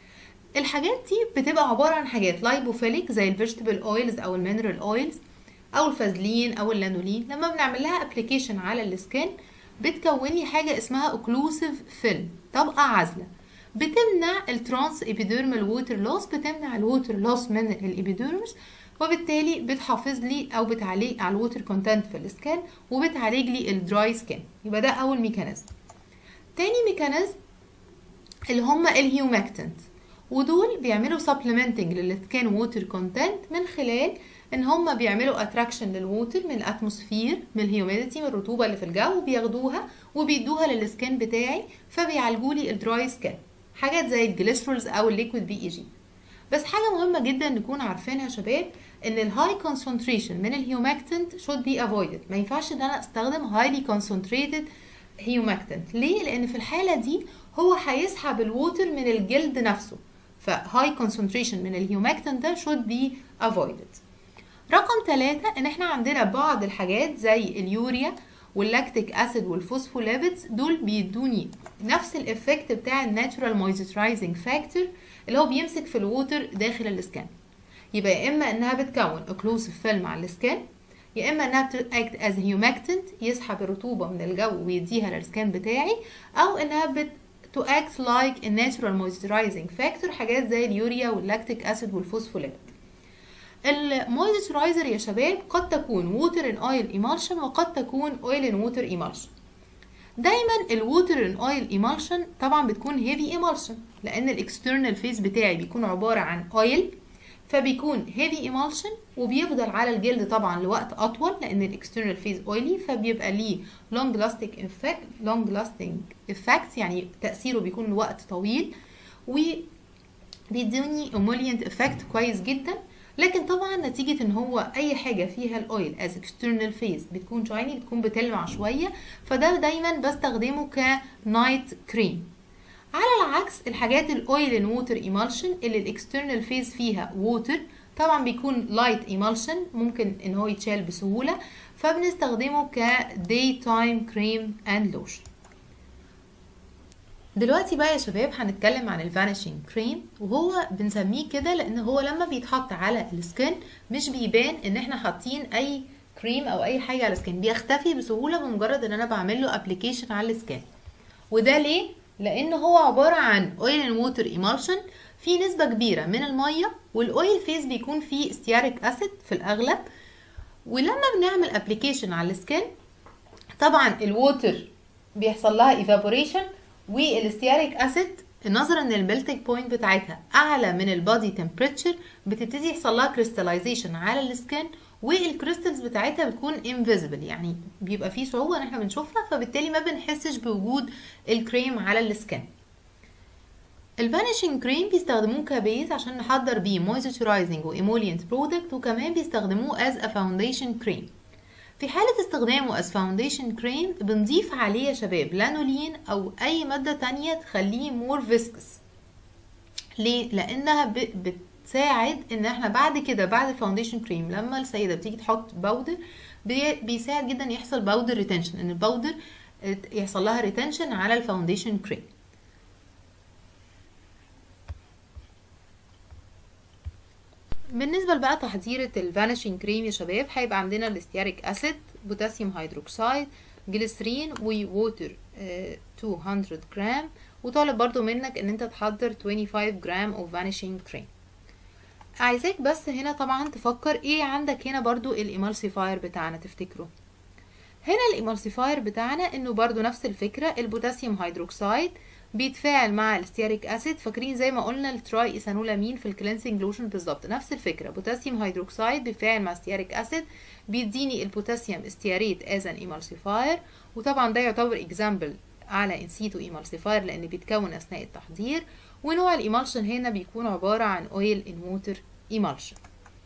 الحاجات دي بتبقى عبارة عن حاجات لايبوفيليك زي الفيجيتابل اويلز أو المينرال اويلز أو الفازلين أو اللانولين لما بنعمل لها ابلكيشن على السكين بتكون لي حاجة اسمها اوكلوسيف فيلم طبقة عازلة بتمنع الترانس ابيديرمال ووتر لوس بتمنع الووتر لوس من الابيديرمس وبالتالي بتحافظ لي او بتعالج على الووتر كونتنت في السكان وبتعالج لي الدراي سكان يبقى ده اول ميكانيزم تاني ميكانيزم اللي هم الهيوماكتنت ودول بيعملوا سبلمنتنج للسكان ووتر كونتنت من خلال ان هم بيعملوا اتراكشن للووتر من الاتموسفير من الهيوميديتي من الرطوبه اللي في الجو بياخدوها وبيدوها للسكان بتاعي فبيعالجوا لي الدراي سكان حاجات زي الجليسرولز او الليكويد بي اي جي بس حاجه مهمه جدا نكون عارفينها يا شباب ان الهاي كونسنتريشن من الهيوماكتنت should be avoided ما ينفعش ان انا استخدم هايلي concentrated هيوماكتنت ليه لان في الحاله دي هو هيسحب الووتر من الجلد نفسه فهاي كونسنتريشن من الهيوماكتنت ده should be avoided رقم ثلاثة ان احنا عندنا بعض الحاجات زي اليوريا واللاكتيك اسيد والفوسفوليبيدز دول بيدوني نفس الافكت بتاع الناتشورال مويسترايزنج فاكتور اللي هو بيمسك في الووتر داخل الاسكان يبقى يا اما انها بتكون اوكلوسيف فيلم على الاسكان يا اما انها بتاكت از هيوماكتنت يسحب الرطوبه من الجو ويديها للسكان بتاعي او انها بت to act like a natural moisturizing factor حاجات زي اليوريا واللاكتيك اسيد والفوسفوليبيد المويسترايزر يا شباب قد تكون ووتر ان اويل ايمالشن وقد تكون اويل ان ووتر ايمالشن دايما الووتر ان اويل ايمالشن طبعا بتكون هيفي ايمالشن لان الاكسترنال فيس بتاعي بيكون عباره عن اويل فبيكون هيفي ايمالشن وبيفضل على الجلد طبعا لوقت اطول لان الاكسترنال فيز اويلي فبيبقى ليه لونج لاستنج افكت لونج لاستنج افكت يعني تاثيره بيكون لوقت طويل وبيدوني ايمولينت افكت كويس جدا لكن طبعا نتيجة ان هو اي حاجة فيها الاويل از اكسترنال فيز بتكون شايني بتكون بتلمع شوية فده دايما بستخدمه كنايت كريم على العكس الحاجات الاويل ان ووتر ايمالشن اللي الاكسترنال فيز فيها ووتر طبعا بيكون لايت ايمالشن ممكن ان هو يتشال بسهولة فبنستخدمه كداي تايم كريم اند لوشن دلوقتي بقى يا شباب هنتكلم عن الفانيشنج كريم وهو بنسميه كده لان هو لما بيتحط على السكن مش بيبان ان احنا حاطين اي كريم او اي حاجه على السكان بيختفي بسهوله بمجرد ان انا بعمل له ابلكيشن على السكان وده ليه لان هو عباره عن اويل اند ووتر ايمالشن في نسبه كبيره من الميه والاويل فيز بيكون فيه ستياريك اسيد في الاغلب ولما بنعمل ابلكيشن على السكان طبعا الووتر بيحصل لها ايفابوريشن والستياريك اسيد نظرا ان الميلتنج بوينت بتاعتها اعلى من البادي تمبريتشر بتبتدي يحصل لها كريستاليزيشن على السكان والكريستالز بتاعتها بتكون انفيزبل يعني بيبقى فيه صعوبه ان احنا بنشوفها فبالتالي ما بنحسش بوجود الكريم على السكان الفانيشنج كريم بيستخدموه كبيز عشان نحضر بيه مويسترايزنج وايمولينت برودكت وكمان بيستخدموه از ا فاونديشن كريم في حالة استخدامه as foundation cream بنضيف عليه يا شباب لانولين أو أي مادة تانية تخليه more viscous ليه؟ لأنها ب... بتساعد إن احنا بعد كده بعد الفاونديشن كريم لما السيدة بتيجي تحط باودر بي... بيساعد جدا يحصل باودر ريتنشن إن الباودر يحصل لها ريتنشن على الفاونديشن كريم بالنسبة بقى تحضيرة الفانيشنج كريم يا شباب هيبقى عندنا الاستياريك اسيد بوتاسيوم هيدروكسيد جليسرين وووتر 200 جرام وطالب برضو منك ان انت تحضر 25 جرام اوف فانيشنج كريم عايزاك بس هنا طبعا تفكر ايه عندك هنا برضو الامالسيفاير بتاعنا تفتكره هنا الامالسيفاير بتاعنا انه برضو نفس الفكرة البوتاسيوم هيدروكسيد بيتفاعل مع الستياريك اسيد فاكرين زي ما قلنا التراي ايثانولامين في الكلينسنج لوشن بالظبط نفس الفكره بوتاسيوم هيدروكسيد بيتفاعل مع ستياريك اسيد بيديني البوتاسيوم استياريت از ان ايمالسيفاير وطبعا ده يعتبر اكزامبل على انسيتو ايمالسيفاير لان بيتكون اثناء التحضير ونوع الايمالشن هنا بيكون عباره عن اويل ان ووتر ايمالشن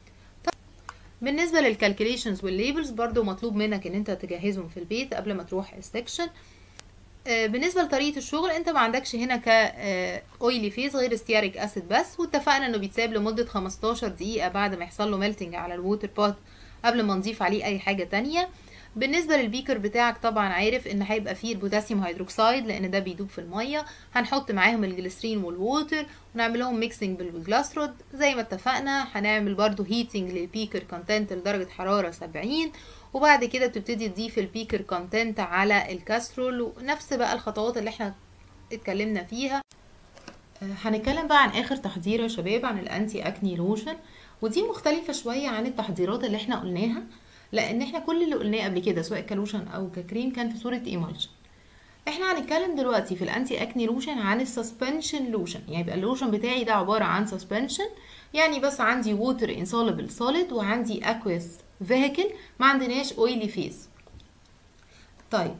بالنسبه للكالكوليشنز والليبلز برضو مطلوب منك ان انت تجهزهم في البيت قبل ما تروح السكشن بالنسبه لطريقه الشغل انت ما عندكش هنا ك اويلي فيز غير ستياريك اسيد بس واتفقنا انه بيتساب لمده 15 دقيقه بعد ما يحصل له ميلتنج على الووتر بوت قبل ما نضيف عليه اي حاجه تانية بالنسبه للبيكر بتاعك طبعا عارف ان هيبقى فيه البوتاسيوم هيدروكسيد لان ده بيدوب في الميه هنحط معاهم الجليسرين والووتر ونعمل لهم ميكسنج بالجلاس زي ما اتفقنا هنعمل برضو هيتنج للبيكر كونتنت لدرجه حراره 70 وبعد كده بتبتدي تضيف البيكر كونتنت على الكاسترول ونفس بقى الخطوات اللي احنا اتكلمنا فيها هنتكلم بقى عن اخر تحضير يا شباب عن الانتي اكني لوشن ودي مختلفة شوية عن التحضيرات اللي احنا قلناها لان احنا كل اللي قلناه قبل كده سواء كلوشن او ككريم كان في صورة ايمالشن احنا هنتكلم دلوقتي في الانتي اكني لوشن عن السسبنشن لوشن يعني يبقى اللوشن بتاعي ده عبارة عن سسبنشن يعني بس عندي ووتر انسولبل سوليد وعندي اكويس فيهيكل ما عندناش اويلي فيز طيب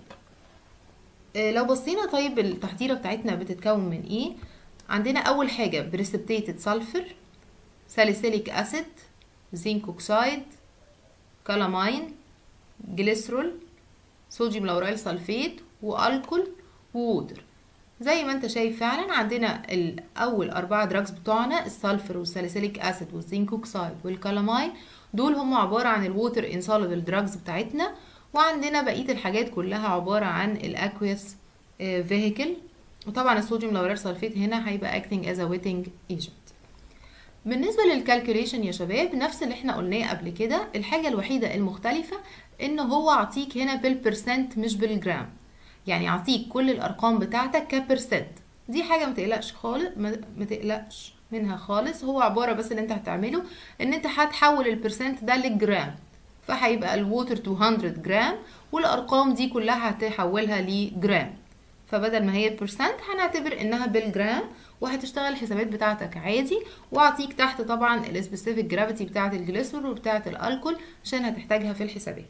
آه لو بصينا طيب التحضيره بتاعتنا بتتكون من ايه عندنا اول حاجه بريسبتيتد سلفر ساليسيليك اسيد زنك اوكسايد كالامين جليسرول صوديوم لوريل سلفيت والكول ووتر زي ما انت شايف فعلا عندنا الاول اربعه دراجز بتوعنا السلفر والساليسيليك اسيد والزنك اوكسايد والكالامين دول هم عبارة عن الووتر انسولبل دراجز بتاعتنا وعندنا بقية الحاجات كلها عبارة عن الاكويس فيهيكل وطبعا الصوديوم لورير سلفيت هنا هيبقى acting as a wetting agent بالنسبة للكالكوليشن يا شباب نفس اللي احنا قلناه قبل كده الحاجة الوحيدة المختلفة ان هو عطيك هنا بالبرسنت مش بالجرام يعني عطيك كل الارقام بتاعتك كبرسنت دي حاجة متقلقش خالص متقلقش منها خالص هو عبارة بس اللي انت هتعمله ان انت هتحول البرسنت ده للجرام فهيبقى الووتر 200 جرام والارقام دي كلها هتحولها لجرام فبدل ما هي برسنت هنعتبر انها بالجرام وهتشتغل الحسابات بتاعتك عادي واعطيك تحت طبعا السبيسيفيك جرافيتي بتاعه الجليسرول وبتاعه الالكول عشان هتحتاجها في الحسابات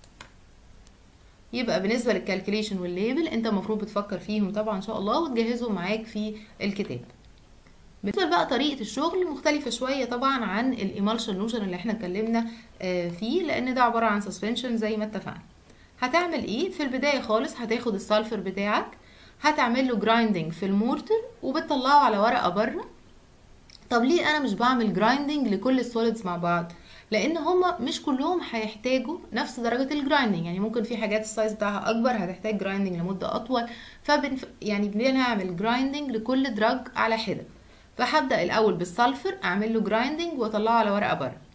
يبقى بالنسبه للكالكوليشن والليبل انت المفروض بتفكر فيهم طبعا ان شاء الله وتجهزهم معاك في الكتاب بالنسبه بقى طريقه الشغل مختلفه شويه طبعا عن الايمالشن لوشن اللي احنا اتكلمنا فيه لان ده عباره عن سسبنشن زي ما اتفقنا هتعمل ايه في البدايه خالص هتاخد السلفر بتاعك هتعمل له جرايندنج في المورتر وبتطلعه على ورقه بره طب ليه انا مش بعمل جرايندنج لكل السوليدز مع بعض لان هما مش كلهم هيحتاجوا نفس درجه الجرايندنج يعني ممكن في حاجات السايز بتاعها اكبر هتحتاج جرايندنج لمده اطول فبن يعني بنعمل جرايندنج لكل دراج على حده فهبدا الاول بالسلفر اعمل له جرايندنج واطلعه على ورقه بره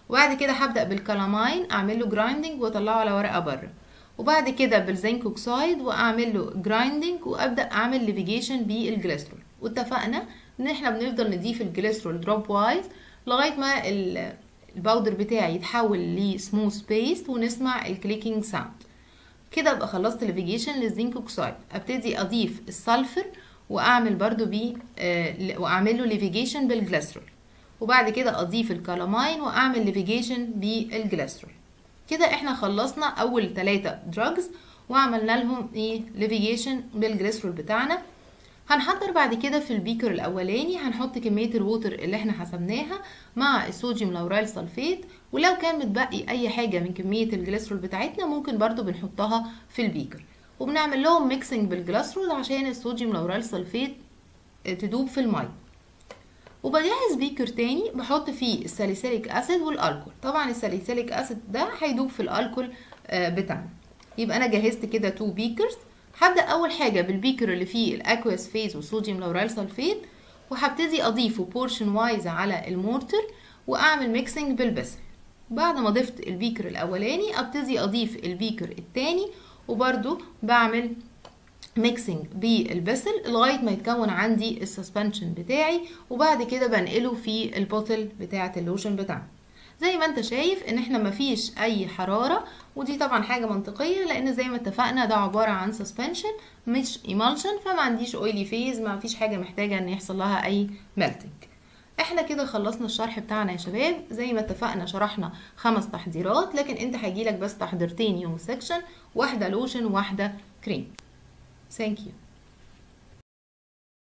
وبعد كده هبدأ بالكلامين اعمل له جرايندنج واطلعه على ورقة بره وبعد كده بالزنك اوكسايد واعمل له جرايندنج وابدأ اعمل ليفيجيشن بالجليسرول واتفقنا ان احنا بنفضل نضيف الجليسرول دروب وايز لغاية ما الباودر بتاعي يتحول لسموث بيست ونسمع الكليكينج ساوند كده ابقى خلصت ليفيجيشن للزنك اوكسايد ابتدي اضيف السلفر واعمل برضو بيه آه واعمل له ليفيجيشن بالجليسرول وبعد كده اضيف الكالامين واعمل ليفيجيشن بالجليسرول كده احنا خلصنا اول ثلاثة دراجز وعملنا لهم ايه ليفيجيشن بالجليسرول بتاعنا هنحضر بعد كده في البيكر الاولاني هنحط كميه الووتر اللي احنا حسبناها مع الصوديوم لوريل سلفيت ولو كان متبقي اي حاجه من كميه الجليسرول بتاعتنا ممكن برضو بنحطها في البيكر وبنعمل لهم ميكسنج بالجليسرول عشان الصوديوم لوريل سلفيت تدوب في الميه وبجهز بيكر تاني بحط فيه الساليسيليك اسيد والالكول طبعا الساليسيليك اسيد ده هيدوب في الالكول بتاعنا يبقى انا جهزت كده تو بيكرز هبدا اول حاجه بالبيكر اللي فيه الاكويس فيز والصوديوم لوريل سلفيت وهبتدي اضيفه بورشن وايز على المورتر واعمل ميكسنج بالبسل بعد ما ضفت البيكر الاولاني ابتدي اضيف البيكر التاني وبرده بعمل ميكسنج بالبسل لغايه ما يتكون عندي السسبنشن بتاعي وبعد كده بنقله في البوتل بتاعه اللوشن بتاعنا زي ما انت شايف ان احنا مفيش اي حرارة ودي طبعا حاجة منطقية لان زي ما اتفقنا ده عبارة عن سسبنشن مش ايمالشن فما عنديش اويلي فيز ما فيش حاجة محتاجة ان يحصل لها اي ميلتنج احنا كده خلصنا الشرح بتاعنا يا شباب زي ما اتفقنا شرحنا خمس تحضيرات لكن انت هيجيلك بس تحضيرتين يوم سيكشن واحدة لوشن وواحدة كريم ثانك يو